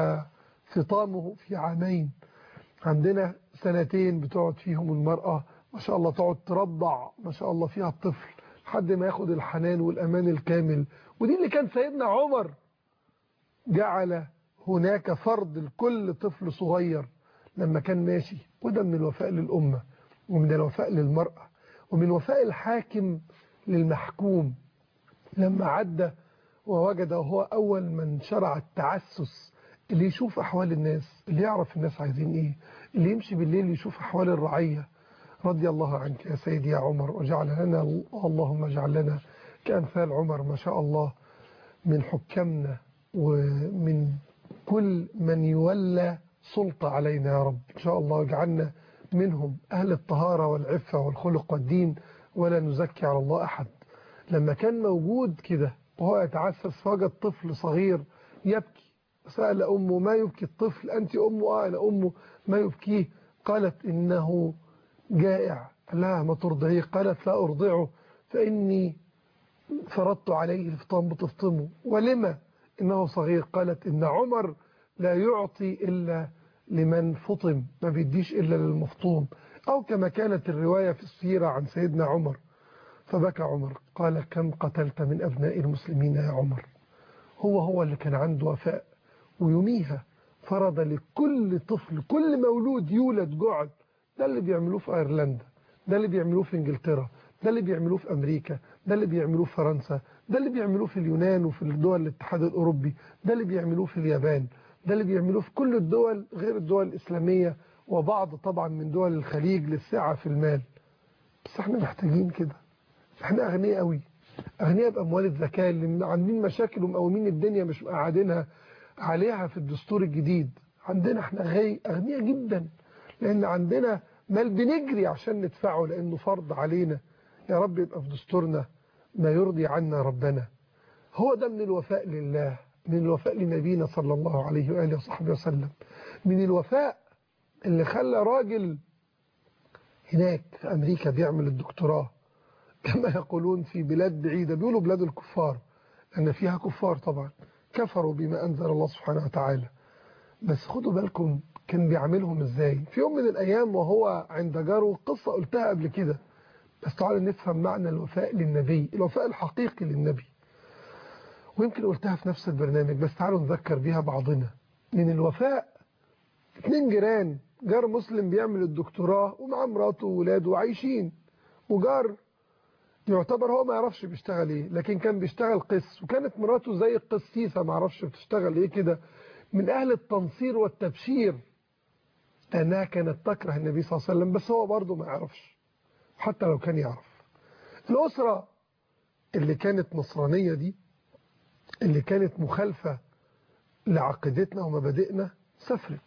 فطامه في عامين عندنا سنتين بتقعد فيهم المرأة ما شاء الله تقعد ترضع ما شاء الله فيها الطفل لحد ما ياخد الحنان والأمان الكامل ودي اللي كان سيدنا عمر جعل هناك فرض لكل طفل صغير لما كان ماشي وده من الوفاء للأمة ومن الوفاء للمرأة ومن وفاء الحاكم للمحكوم لما عدى ووجد هو أول من شرع التعسس اللي يشوف أحوال الناس اللي يعرف الناس عايزين إيه اللي يمشي بالليل يشوف أحوال الرعية رضي الله عنك يا سيدي يا عمر وجعل لنا اللهم اجعل لنا كأمثال عمر ما شاء الله من حكامنا ومن كل من يولى سلطة علينا يا رب إن شاء الله اجعلنا منهم أهل الطهارة والعفة والخلق والدين ولا نزكي على الله أحد لما كان موجود كده وهو يتعسس فوجد طفل صغير يبكي سأل أمه ما يبكي الطفل أنت أمه آه أنا أمه ما يبكيه قالت إنه جائع لا ما ترضعيه قالت لا أرضعه فإني فرضت عليه الفطام بتفطمه ولما إنه صغير قالت إن عمر لا يعطي إلا لمن فطم ما بيديش إلا للمفطوم أو كما كانت الرواية في السيرة عن سيدنا عمر فبكى عمر قال كم قتلت من أبناء المسلمين يا عمر هو هو اللي كان عنده وفاء ويوميها فرض لكل طفل كل مولود يولد جعل ده اللي بيعملوه في ايرلندا ده اللي بيعملوه في انجلترا ده اللي بيعملوه في امريكا ده اللي بيعملوه في فرنسا ده اللي بيعملوه في اليونان وفي الدول الاتحاد الاوروبي ده اللي بيعملوه في اليابان ده اللي بيعملوه في كل الدول غير الدول الاسلاميه وبعض طبعا من دول الخليج للسعه في المال بس احنا محتاجين كده احنا اغنياء قوي اغنياء باموال الزكاه اللي عاملين مشاكل ومقومين الدنيا مش مقعدينها عليها في الدستور الجديد عندنا احنا غي اغنياء جدا لان عندنا مال بنجري عشان ندفعه لانه فرض علينا يا رب يبقى في دستورنا ما يرضي عنا ربنا هو ده من الوفاء لله من الوفاء لنبينا صلى الله عليه واله وصحبه وسلم من الوفاء اللي خلى راجل هناك في امريكا بيعمل الدكتوراه كما يقولون في بلاد بعيدة بيقولوا بلاد الكفار لأن فيها كفار طبعا كفروا بما أنزل الله سبحانه وتعالى بس خدوا بالكم كان بيعملهم ازاي في يوم من الأيام وهو عند جاره قصة قلتها قبل كده بس تعالوا نفهم معنى الوفاء للنبي الوفاء الحقيقي للنبي ويمكن قلتها في نفس البرنامج بس تعالوا نذكر بيها بعضنا من الوفاء اتنين جيران جار مسلم بيعمل الدكتوراه ومعاه مراته وولاده وعايشين وجار يعتبر هو ما يعرفش بيشتغل ايه لكن كان بيشتغل قس وكانت مراته زي القسيسة ما يعرفش بتشتغل ايه كده من اهل التنصير والتبشير لانها كانت تكره النبي صلى الله عليه وسلم بس هو برضه ما يعرفش حتى لو كان يعرف الأسرة اللي كانت نصرانية دي اللي كانت مخالفة لعقيدتنا ومبادئنا سافرت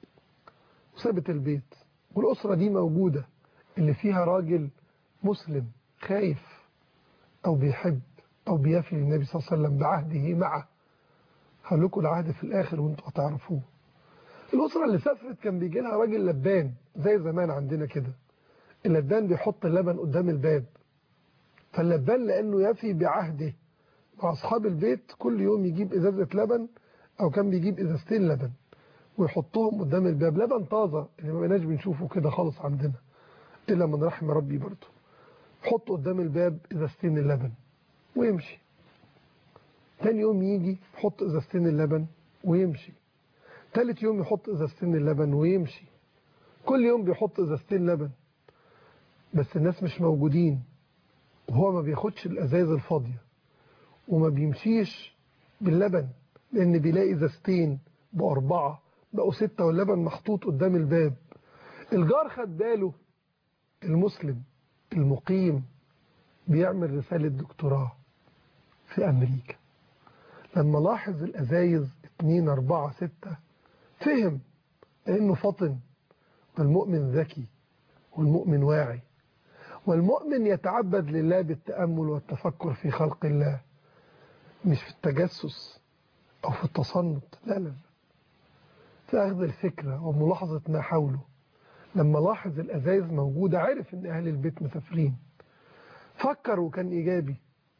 وسابت البيت والأسرة دي موجودة اللي فيها راجل مسلم خايف أو بيحب أو بيفي للنبي صلى الله عليه وسلم بعهده معه هقول لكم العهد في الآخر وانتوا هتعرفوه الأسرة اللي سافرت كان بيجي لها راجل لبان زي زمان عندنا كده اللبان بيحط اللبن قدام الباب فاللبان لأنه يفي بعهده مع أصحاب البيت كل يوم يجيب إزازة لبن أو كان بيجيب إزازتين لبن ويحطهم قدام الباب لبن طازة اللي ما بقيناش بنشوفه كده خالص عندنا إلا من رحم ربي برضه يحط قدام الباب إزازتين اللبن ويمشي تاني يوم يجي يحط إزازتين اللبن ويمشي تالت يوم يحط إزازتين اللبن ويمشي كل يوم بيحط إزازتين لبن بس الناس مش موجودين وهو ما بياخدش الأزايز الفاضية وما بيمشيش باللبن لأن بيلاقي إزازتين بأربعة بقوا ستة واللبن محطوط قدام الباب الجار خد باله المسلم المقيم بيعمل رسالة دكتوراه في أمريكا لما لاحظ الأزايز اتنين أربعة ستة فهم لأنه فطن والمؤمن ذكي والمؤمن واعي والمؤمن يتعبد لله بالتأمل والتفكر في خلق الله مش في التجسس أو في التصنت لا لا لا في أخذ الفكرة وملاحظة ما حوله لما لاحظ الأزايز موجودة عرف إن أهل البيت مسافرين فكر وكان إيجابي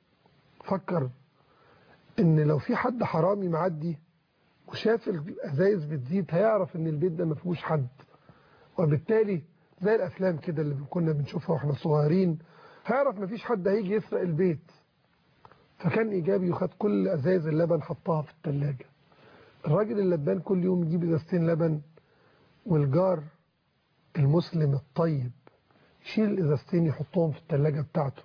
فكر إن لو في حد حرامي معدي وشاف الأزايز بتزيد هيعرف إن البيت ده ما فيهوش حد وبالتالي زي الأفلام كده اللي كنا بنشوفها وإحنا صغيرين هيعرف ما فيش حد هيجي يسرق البيت فكان إيجابي وخد كل أزايز اللبن حطها في الثلاجة الراجل اللبان كل يوم يجيب إزازتين لبن والجار المسلم الطيب يشيل الإزازتين يحطهم في الثلاجة بتاعته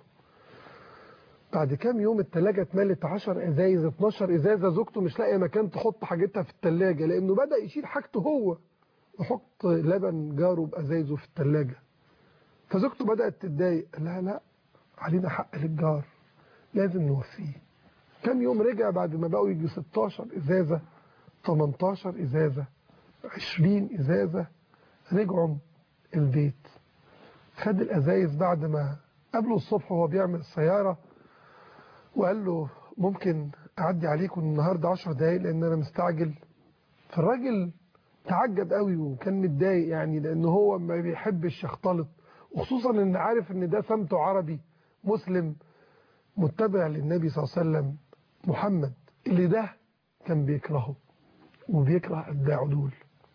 بعد كام يوم الثلاجة اتملت 10 ازايز 12 ازازة زوجته مش لاقيه مكان تحط حاجتها في الثلاجة لانه بدأ يشيل حاجته هو ويحط لبن جاره بازايزه في الثلاجة فزوجته بدأت تتضايق لا لا علينا حق للجار لازم نوفيه كام يوم رجع بعد ما بقوا يجي 16 ازازة 18 ازازة 20 ازازة رجعوا البيت خد الازايز بعد ما قبله الصبح وهو بيعمل السيارة وقال له ممكن أعدي عليكم النهاردة 10 دقايق لأن أنا مستعجل فالراجل تعجب قوي وكان متضايق يعني لأنه هو ما بيحبش يختلط وخصوصا إن عارف إن ده سمته عربي مسلم متبع للنبي صلى الله عليه وسلم محمد اللي ده كان بيكرهه وبيكره أتباعه دول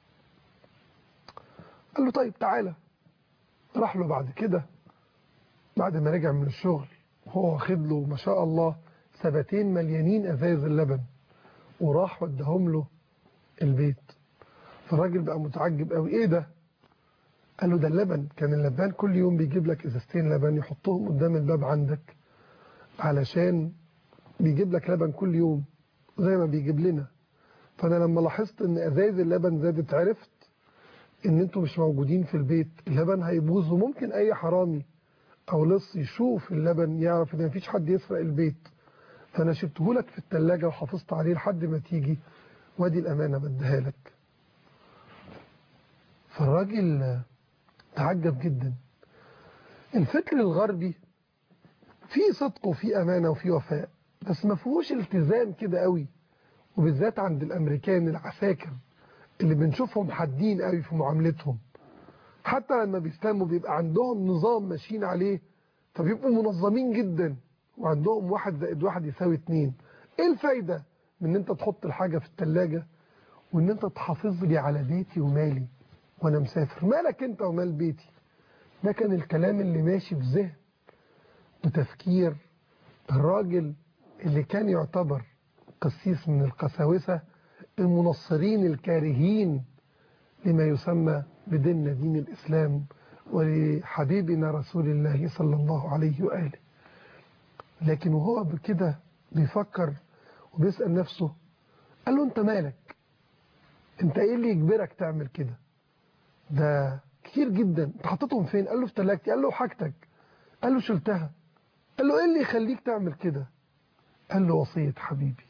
قال له طيب تعالى راح له بعد كده بعد ما رجع من الشغل هو واخد له ما شاء الله سبتين مليانين ازايز اللبن وراح وداهم له البيت فالراجل بقى متعجب قوي ايه ده قال له ده اللبن كان اللبان كل يوم بيجيب لك ازازتين لبن يحطهم قدام الباب عندك علشان بيجيب لك لبن كل يوم زي ما بيجيب لنا فانا لما لاحظت ان ازايز اللبن زادت عرفت ان انتوا مش موجودين في البيت اللبن هيبوظ وممكن اي حرامي او لص يشوف اللبن يعرف ان مفيش حد يسرق البيت فانا شلته لك في التلاجة وحافظت عليه لحد ما تيجي وادي الامانه بديها لك فالراجل تعجب جدا الفكر الغربي فيه صدق وفيه امانه وفيه وفاء بس ما فيهوش التزام كده قوي وبالذات عند الامريكان العساكر اللي بنشوفهم حادين قوي في معاملتهم حتى لما بيستلموا بيبقى عندهم نظام ماشيين عليه فبيبقوا منظمين جدا وعندهم واحد زائد واحد يساوي اتنين ايه الفايدة من ان انت تحط الحاجة في التلاجة وان انت تحافظ لي على بيتي ومالي وانا مسافر مالك انت ومال بيتي ده كان الكلام اللي ماشي في ذهن وتفكير الراجل اللي كان يعتبر قسيس من القساوسة المنصرين الكارهين لما يسمى بديننا دين الإسلام ولحبيبنا رسول الله صلى الله عليه وآله لكن وهو بكده بيفكر وبيسأل نفسه قال له انت مالك انت ايه اللي يجبرك تعمل كده ده كتير جدا انت حطيتهم فين قال له في تلاجتي قال له حاجتك قال له شلتها قال له ايه اللي يخليك تعمل كده قال له وصية حبيبي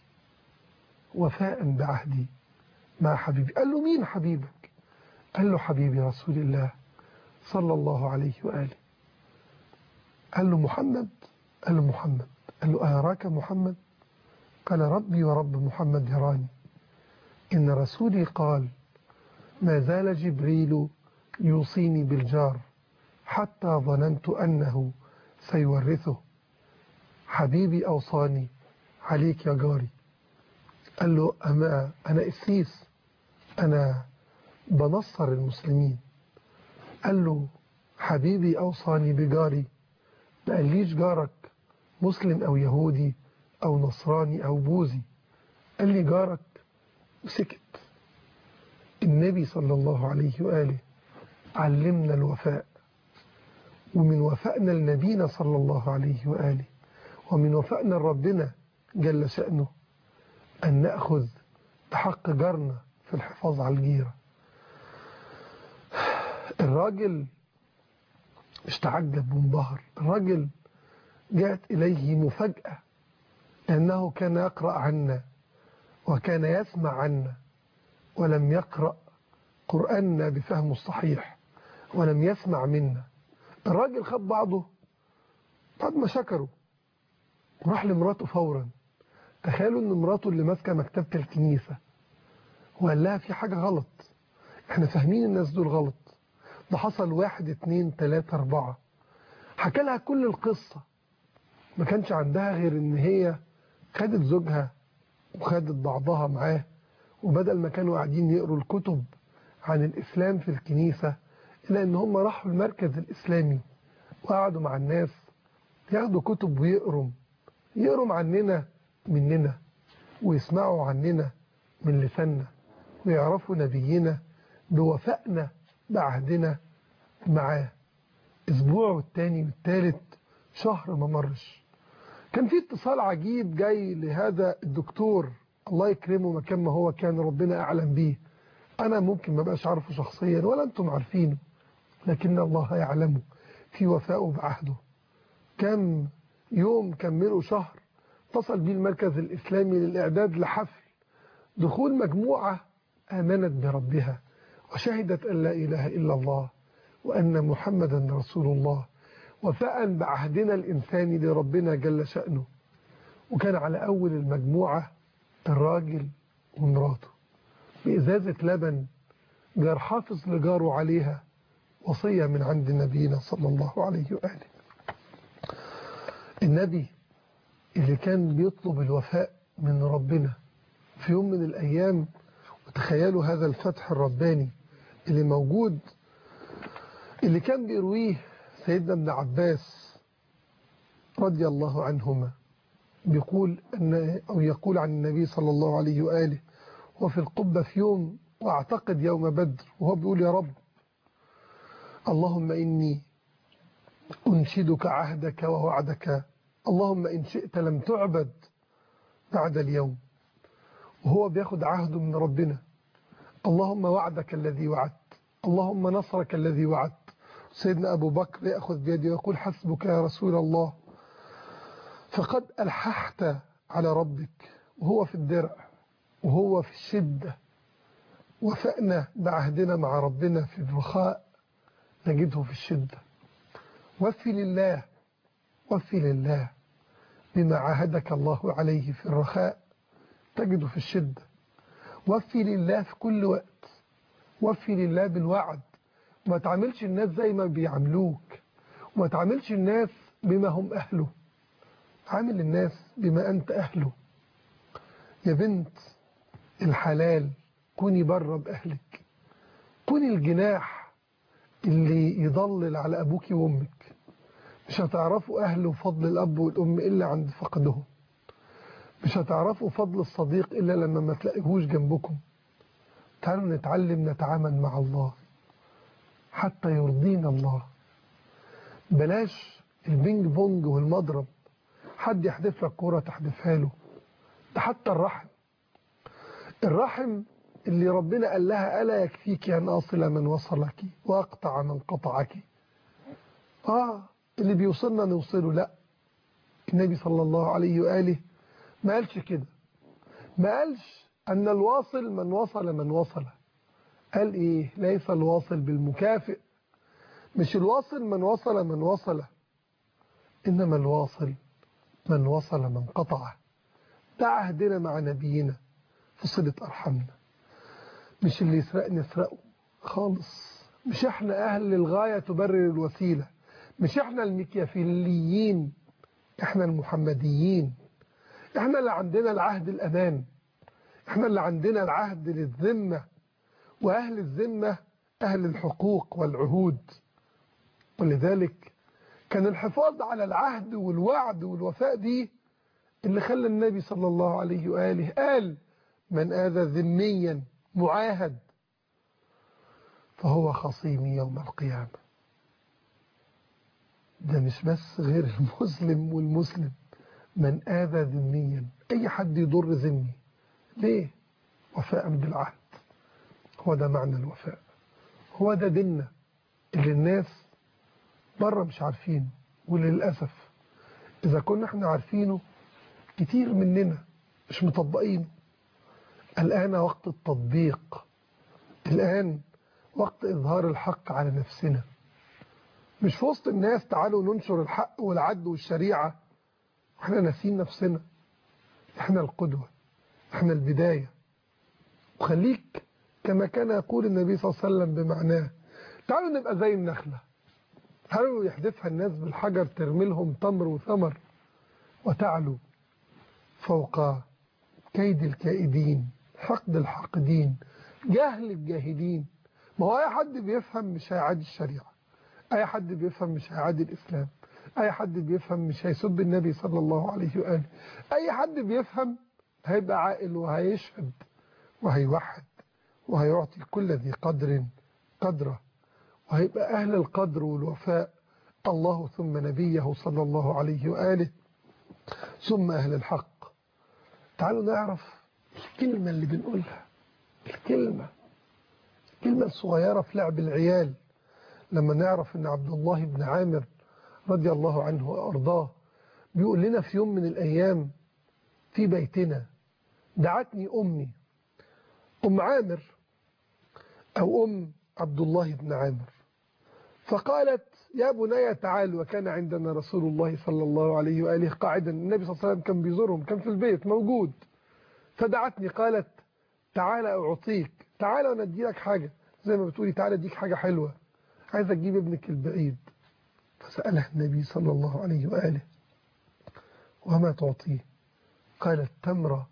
وفاء بعهدي مع حبيبي قال له مين حبيبك قال له حبيبي رسول الله صلى الله عليه وآله قال له محمد قال له محمد قال له أراك محمد قال ربي ورب محمد يراني إن رسولي قال ما زال جبريل يوصيني بالجار حتى ظننت أنه سيورثه حبيبي أوصاني عليك يا جاري قال له أما أنا إسيس أنا بنصر المسلمين قال له حبيبي أوصاني بجاري ما قاليش جارك مسلم أو يهودي أو نصراني أو بوذي قال لي جارك وسكت النبي صلى الله عليه وآله علمنا الوفاء ومن وفائنا لنبينا صلى الله عليه وآله ومن وفائنا لربنا جل شأنه أن نأخذ بحق جارنا في الحفاظ على الجيرة الراجل مش تعجب وانبهر الراجل جاءت إليه مفاجأة لأنه كان يقرأ عنا وكان يسمع عنا ولم يقرأ قرآننا بفهمه الصحيح ولم يسمع منا الراجل خد بعضه بعد ما شكره وراح لمراته فورا تخيلوا ان مراته اللي ماسكه مكتبه الكنيسه وقال لها في حاجه غلط احنا فاهمين الناس دول غلط ده حصل واحد اتنين تلاتة اربعة حكى لها كل القصة ما كانش عندها غير ان هي خدت زوجها وخدت بعضها معاه وبدل ما كانوا قاعدين يقروا الكتب عن الإسلام في الكنيسة إلا إن هم راحوا المركز الإسلامي وقعدوا مع الناس ياخدوا كتب ويقروا يقروا عننا مننا ويسمعوا عننا من لساننا ويعرفوا نبينا بوفائنا بعهدنا معاه اسبوع والتاني والتالت شهر ما مرش كان في اتصال عجيب جاي لهذا الدكتور الله يكرمه مكان ما هو كان ربنا أعلم بيه أنا ممكن ما بقاش عارفه شخصيا ولا أنتم عارفينه لكن الله يعلمه في وفائه بعهده كم يوم كملوا شهر اتصل بيه المركز الإسلامي للإعداد لحفل دخول مجموعة آمنت بربها وشهدت أن لا إله إلا الله وأن محمدا رسول الله وفاء بعهدنا الإنساني لربنا جل شأنه وكان على أول المجموعة الراجل ومراته بإزازة لبن جار حافظ لجاره عليها وصية من عند نبينا صلى الله عليه وآله النبي اللي كان بيطلب الوفاء من ربنا في يوم من الأيام وتخيلوا هذا الفتح الرباني اللي موجود اللي كان بيرويه سيدنا ابن عباس رضي الله عنهما بيقول أن أو يقول عن النبي صلى الله عليه وآله وفي القبة في يوم وأعتقد يوم بدر وهو بيقول يا رب اللهم إني أنشدك عهدك ووعدك اللهم إن شئت لم تعبد بعد اليوم وهو بياخد عهده من ربنا اللهم وعدك الذي وعدت اللهم نصرك الذي وعدت سيدنا أبو بكر يأخذ بيدي ويقول حسبك يا رسول الله فقد ألححت على ربك وهو في الدرع وهو في الشدة وفأنا بعهدنا مع ربنا في الرخاء نجده في الشدة وفي لله وفي لله بما عاهدك الله عليه في الرخاء تجده في الشدة وفي لله في كل وقت وفي لله بالوعد وما تعاملش الناس زي ما بيعاملوك وما تعاملش الناس بما هم أهله عامل الناس بما أنت أهله يا بنت الحلال كوني بره بأهلك كوني الجناح اللي يضلل على أبوك وأمك مش هتعرفوا أهل وفضل الأب والأم إلا عند فقدهم مش هتعرفوا فضل الصديق إلا لما ما تلاقيهوش جنبكم تعالوا نتعلم نتعامل مع الله حتى يرضينا الله بلاش البينج بونج والمضرب حد يحدف لك كوره تحدفها له ده حتى الرحم الرحم اللي ربنا قال لها ألا يكفيك أن أصل من وصلك وأقطع من قطعك آه اللي بيوصلنا نوصله لا النبي صلى الله عليه وآله ما قالش كده ما قالش أن الواصل من وصل من وصل قال إيه ليس الواصل بالمكافئ مش الواصل من وصل من وصل إنما الواصل من وصل من قطع ده عهدنا مع نبينا في صلة أرحمنا مش اللي يسرق نسرقه خالص مش احنا أهل الغاية تبرر الوسيلة مش احنا المكيافيليين احنا المحمديين احنا اللي عندنا العهد الأمان احنا اللي عندنا العهد للذمة وأهل الذمة أهل الحقوق والعهود ولذلك كان الحفاظ على العهد والوعد والوفاء دي اللي خلى النبي صلى الله عليه وآله قال من آذى ذميا معاهد فهو خصيمي يوم القيامة ده مش بس غير المسلم والمسلم من آذى ذميا أي حد يضر ذمي ليه وفاء بالعهد هو ده معنى الوفاء هو ده ديننا اللي الناس بره مش عارفينه وللأسف إذا كنا احنا عارفينه كتير مننا مش مطبقينه الآن وقت التطبيق الآن وقت إظهار الحق على نفسنا مش في وسط الناس تعالوا ننشر الحق والعدل والشريعة احنا ناسين نفسنا احنا القدوة احنا البداية وخليك كما كان يقول النبي صلى الله عليه وسلم بمعناه تعالوا نبقى زي النخلة تعالوا يحدثها الناس بالحجر ترمي لهم تمر وثمر وتعلو فوق كيد الكائدين حقد الحاقدين جهل الجاهلين ما هو أي حد بيفهم مش هيعادي الشريعة أي حد بيفهم مش هيعادي الإسلام أي حد بيفهم مش هيسب النبي صلى الله عليه وآله أي حد بيفهم هيبقى عاقل وهيشهد وهيوحد وهيعطي كل ذي قدر قدره وهيبقى أهل القدر والوفاء الله ثم نبيه صلى الله عليه وآله ثم أهل الحق تعالوا نعرف الكلمة اللي بنقولها الكلمة الكلمة الصغيرة في لعب العيال لما نعرف أن عبد الله بن عامر رضي الله عنه وأرضاه بيقول لنا في يوم من الأيام في بيتنا دعتني أمي أم عامر أو أم عبد الله بن عامر فقالت يا بني تعال وكان عندنا رسول الله صلى الله عليه وآله قاعدا النبي صلى الله عليه وسلم كان بيزورهم كان في البيت موجود فدعتني قالت تعال أعطيك تعال وأنا أدي لك حاجة زي ما بتقولي تعال أديك حاجة حلوة عايز أجيب ابنك البعيد فسألها النبي صلى الله عليه وآله وما تعطيه قالت تمرة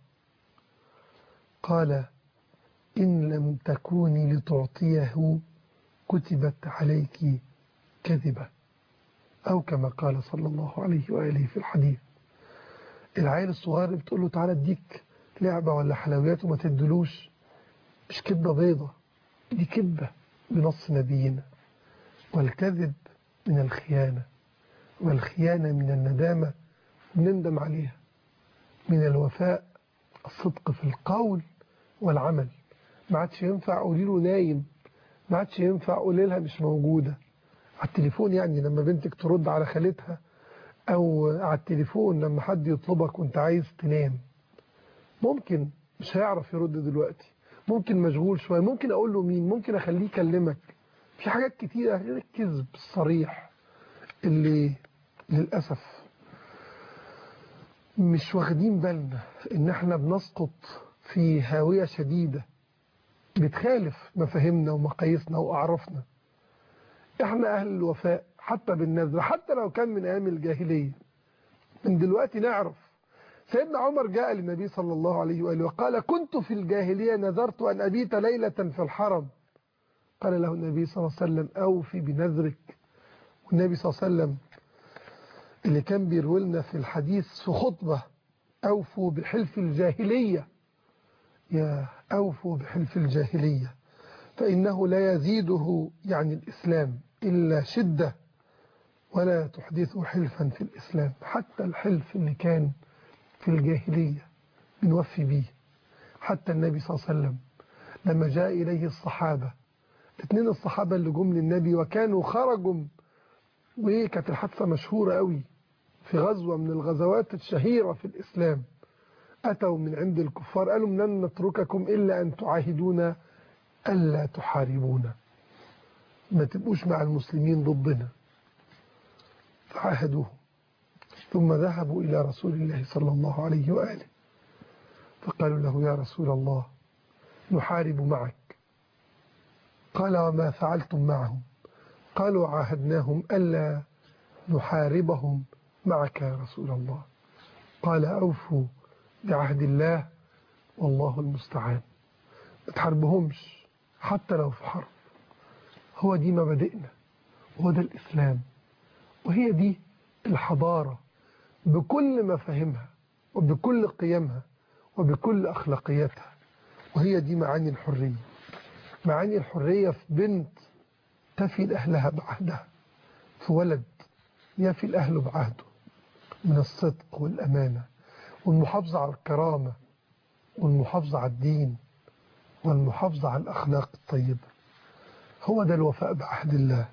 قال إن لم تكوني لتعطيه كتبت عليك كذبة أو كما قال صلى الله عليه وآله في الحديث العيل الصغير بتقول له تعالى اديك لعبة ولا حلويات وما تدلوش مش كبة بيضة دي كبة بنص نبينا والكذب من الخيانة والخيانة من الندامة نندم عليها من الوفاء الصدق في القول والعمل ما عادش ينفع قولي له نايم ما عادش ينفع قولي لها مش موجودة على التليفون يعني لما بنتك ترد على خالتها أو على التليفون لما حد يطلبك وانت عايز تنام ممكن مش هيعرف يرد دلوقتي ممكن مشغول شوية ممكن أقول له مين ممكن أخليه يكلمك في حاجات كتيرة غير الكذب الصريح اللي للأسف مش واخدين بالنا ان احنا بنسقط في هاوية شديدة بتخالف مفاهيمنا ومقاييسنا وأعرافنا احنا أهل الوفاء حتى بالنذر حتى لو كان من أيام الجاهلية من دلوقتي نعرف سيدنا عمر جاء للنبي صلى الله عليه وآله وقال كنت في الجاهلية نذرت أن أبيت ليلة في الحرم قال له النبي صلى الله عليه وسلم أوفي بنذرك والنبي صلى الله عليه وسلم اللي كان بيروي لنا في الحديث في خطبة أوفوا بحلف الجاهلية يا أوفوا بحلف الجاهلية فإنه لا يزيده يعني الإسلام إلا شدة ولا تحدثوا حلفا في الإسلام حتى الحلف اللي كان في الجاهلية بنوفي به حتى النبي صلى الله عليه وسلم لما جاء إليه الصحابة الاثنين الصحابة اللي جم للنبي وكانوا خرجوا وكانت الحادثة مشهورة قوي في غزوة من الغزوات الشهيرة في الإسلام أتوا من عند الكفار قالوا لن نترككم إلا أن تعاهدونا ألا تحاربونا ما تبقوش مع المسلمين ضدنا فعاهدوهم ثم ذهبوا إلى رسول الله صلى الله عليه وآله فقالوا له يا رسول الله نحارب معك قال وما فعلتم معهم قالوا عاهدناهم ألا نحاربهم معك يا رسول الله قال أوفوا بعهد الله والله المستعان ما تحاربهمش حتى لو في حرب هو دي مبادئنا وهو ده الإسلام وهي دي الحضارة بكل مفاهيمها وبكل قيمها وبكل أخلاقياتها وهي دي معاني الحرية معاني الحرية في بنت تفي لأهلها بعهدها في ولد يفي الأهل بعهده من الصدق والأمانة والمحافظة على الكرامة والمحافظة على الدين والمحافظة على الأخلاق الطيبة هو ده الوفاء بعهد الله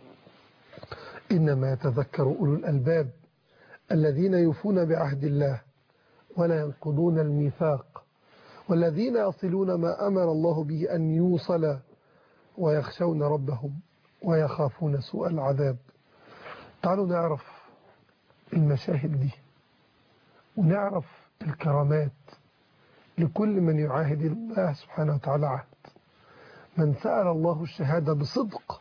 إنما يتذكر أولو الألباب الذين يوفون بعهد الله ولا ينقضون الميثاق والذين يصلون ما أمر الله به أن يوصل ويخشون ربهم ويخافون سوء العذاب تعالوا نعرف المشاهد دي ونعرف الكرامات لكل من يعاهد الله سبحانه وتعالى عهد من سأل الله الشهادة بصدق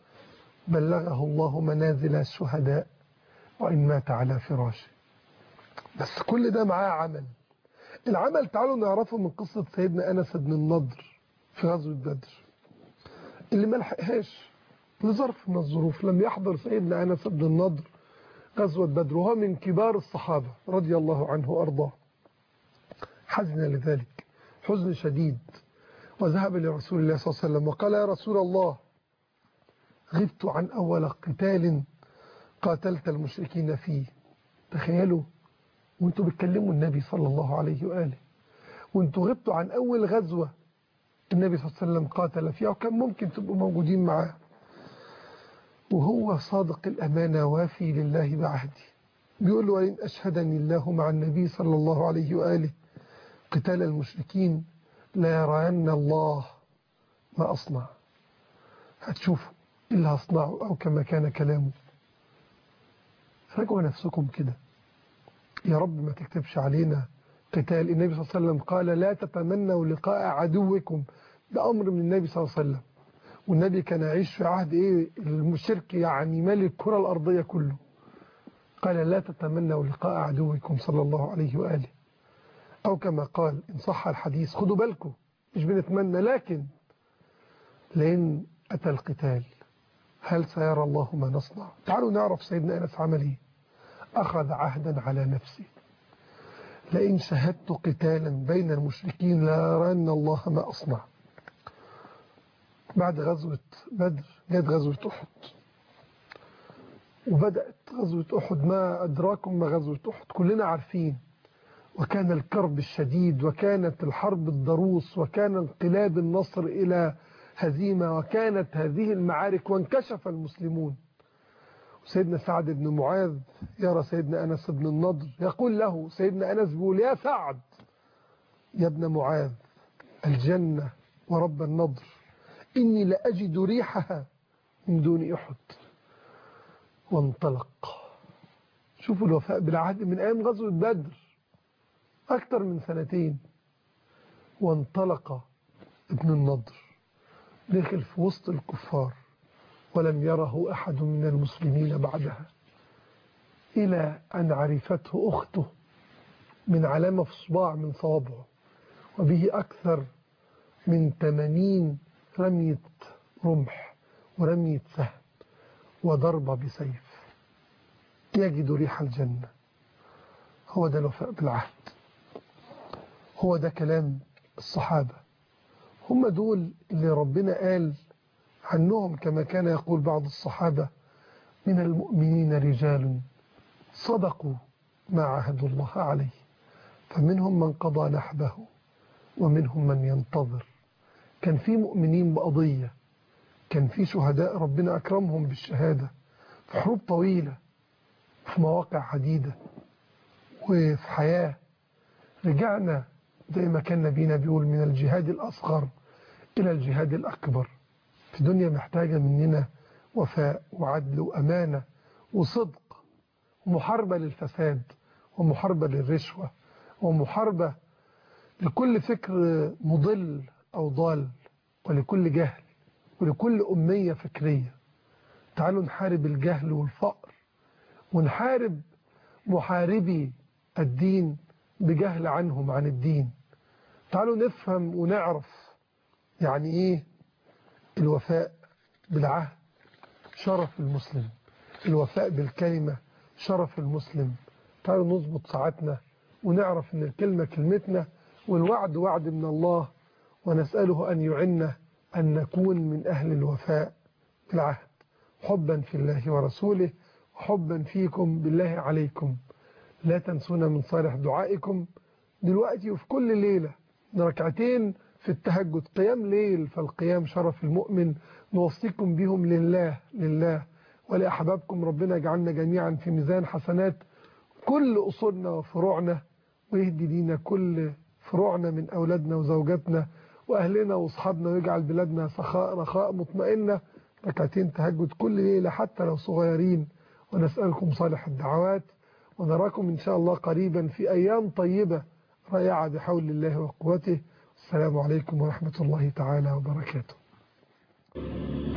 بلغه الله منازل الشهداء وإن مات على فراشه بس كل ده معاه عمل العمل تعالوا نعرفه من قصة سيدنا أنس بن النضر في غزوة بدر اللي ما لحقهاش لظرف من الظروف لم يحضر سيدنا أنس بن النضر غزوة بدر وهو من كبار الصحابة رضي الله عنه وأرضاه حزن لذلك حزن شديد وذهب لرسول الله صلى الله عليه وسلم وقال يا رسول الله غبت عن أول قتال قاتلت المشركين فيه تخيلوا وانتوا بتكلموا النبي صلى الله عليه وآله وانتوا غبتوا عن أول غزوة النبي صلى الله عليه وسلم قاتل فيها وكان ممكن تبقوا موجودين معاه وهو صادق الأمانة وافي لله بعهدي بيقول له وإن أشهدني الله مع النبي صلى الله عليه وآله قتال المشركين لا يرين الله ما أصنع هتشوفوا إلا أصنعه أو كما كان كلامه راجعوا نفسكم كده يا رب ما تكتبش علينا قتال النبي صلى الله عليه وسلم قال لا تتمنوا لقاء عدوكم ده أمر من النبي صلى الله عليه وسلم والنبي كان يعيش في عهد إيه المشرك يعني ملك الكرة الأرضية كله قال لا تتمنوا لقاء عدوكم صلى الله عليه وآله أو كما قال إن صح الحديث خدوا بالكم مش بنتمنى لكن لأن أتى القتال هل سيرى الله ما نصنع تعالوا نعرف سيدنا أنس عمل ايه أخذ عهدا على نفسه لئن شهدت قتالا بين المشركين ليرن الله ما أصنع بعد غزوة بدر جت غزوة أحد وبدأت غزوة أحد ما أدراكم ما غزوة أحد كلنا عارفين وكان الكرب الشديد وكانت الحرب الضروس وكان انقلاب النصر إلى هزيمة وكانت هذه المعارك وانكشف المسلمون سيدنا سعد بن معاذ يرى سيدنا أنس بن النضر يقول له سيدنا أنس بيقول يا سعد يا ابن معاذ الجنة ورب النضر إني لأجد ريحها من دون أحد وانطلق شوفوا الوفاء بالعهد من أيام غزوة بدر أكثر من سنتين وانطلق ابن النضر دخل في وسط الكفار ولم يره أحد من المسلمين بعدها إلى أن عرفته أخته من علامة في صباع من صوابعه وبه أكثر من 80 رمية رمح ورمية سهم وضربة بسيف يجد ريح الجنة هو ده الوفاء بالعهد هو ده كلام الصحابة هم دول اللي ربنا قال عنهم كما كان يقول بعض الصحابة من المؤمنين رجال صدقوا ما عهدوا الله عليه فمنهم من قضى نحبه ومنهم من ينتظر كان في مؤمنين بقضية كان في شهداء ربنا أكرمهم بالشهادة في حروب طويلة في مواقع عديدة وفي حياة رجعنا زي ما كان نبينا بيقول من الجهاد الأصغر إلى الجهاد الأكبر في دنيا محتاجة مننا وفاء وعدل وأمانة وصدق ومحاربة للفساد ومحاربة للرشوة ومحاربة لكل فكر مضل أو ضال ولكل جهل ولكل أمية فكرية تعالوا نحارب الجهل والفقر ونحارب محاربي الدين بجهل عنهم عن الدين تعالوا نفهم ونعرف يعني ايه الوفاء بالعهد شرف المسلم الوفاء بالكلمة شرف المسلم تعالوا نظبط ساعتنا ونعرف ان الكلمة كلمتنا والوعد وعد من الله ونسأله أن يعنا أن نكون من أهل الوفاء بالعهد حبا في الله ورسوله وحبا فيكم بالله عليكم لا تنسونا من صالح دعائكم دلوقتي وفي كل ليلة ركعتين في التهجد قيام ليل فالقيام شرف المؤمن نوصيكم بهم لله لله ولأحبابكم ربنا يجعلنا جميعا في ميزان حسنات كل أصولنا وفروعنا ويهدي لينا كل فروعنا من أولادنا وزوجاتنا وأهلنا وأصحابنا ويجعل بلادنا سخاء رخاء مطمئنة ركعتين تهجد كل ليلة حتى لو صغيرين ونسألكم صالح الدعوات ونراكم إن شاء الله قريبا في أيام طيبة رائعة بحول الله وقوته السلام عليكم ورحمة الله تعالى وبركاته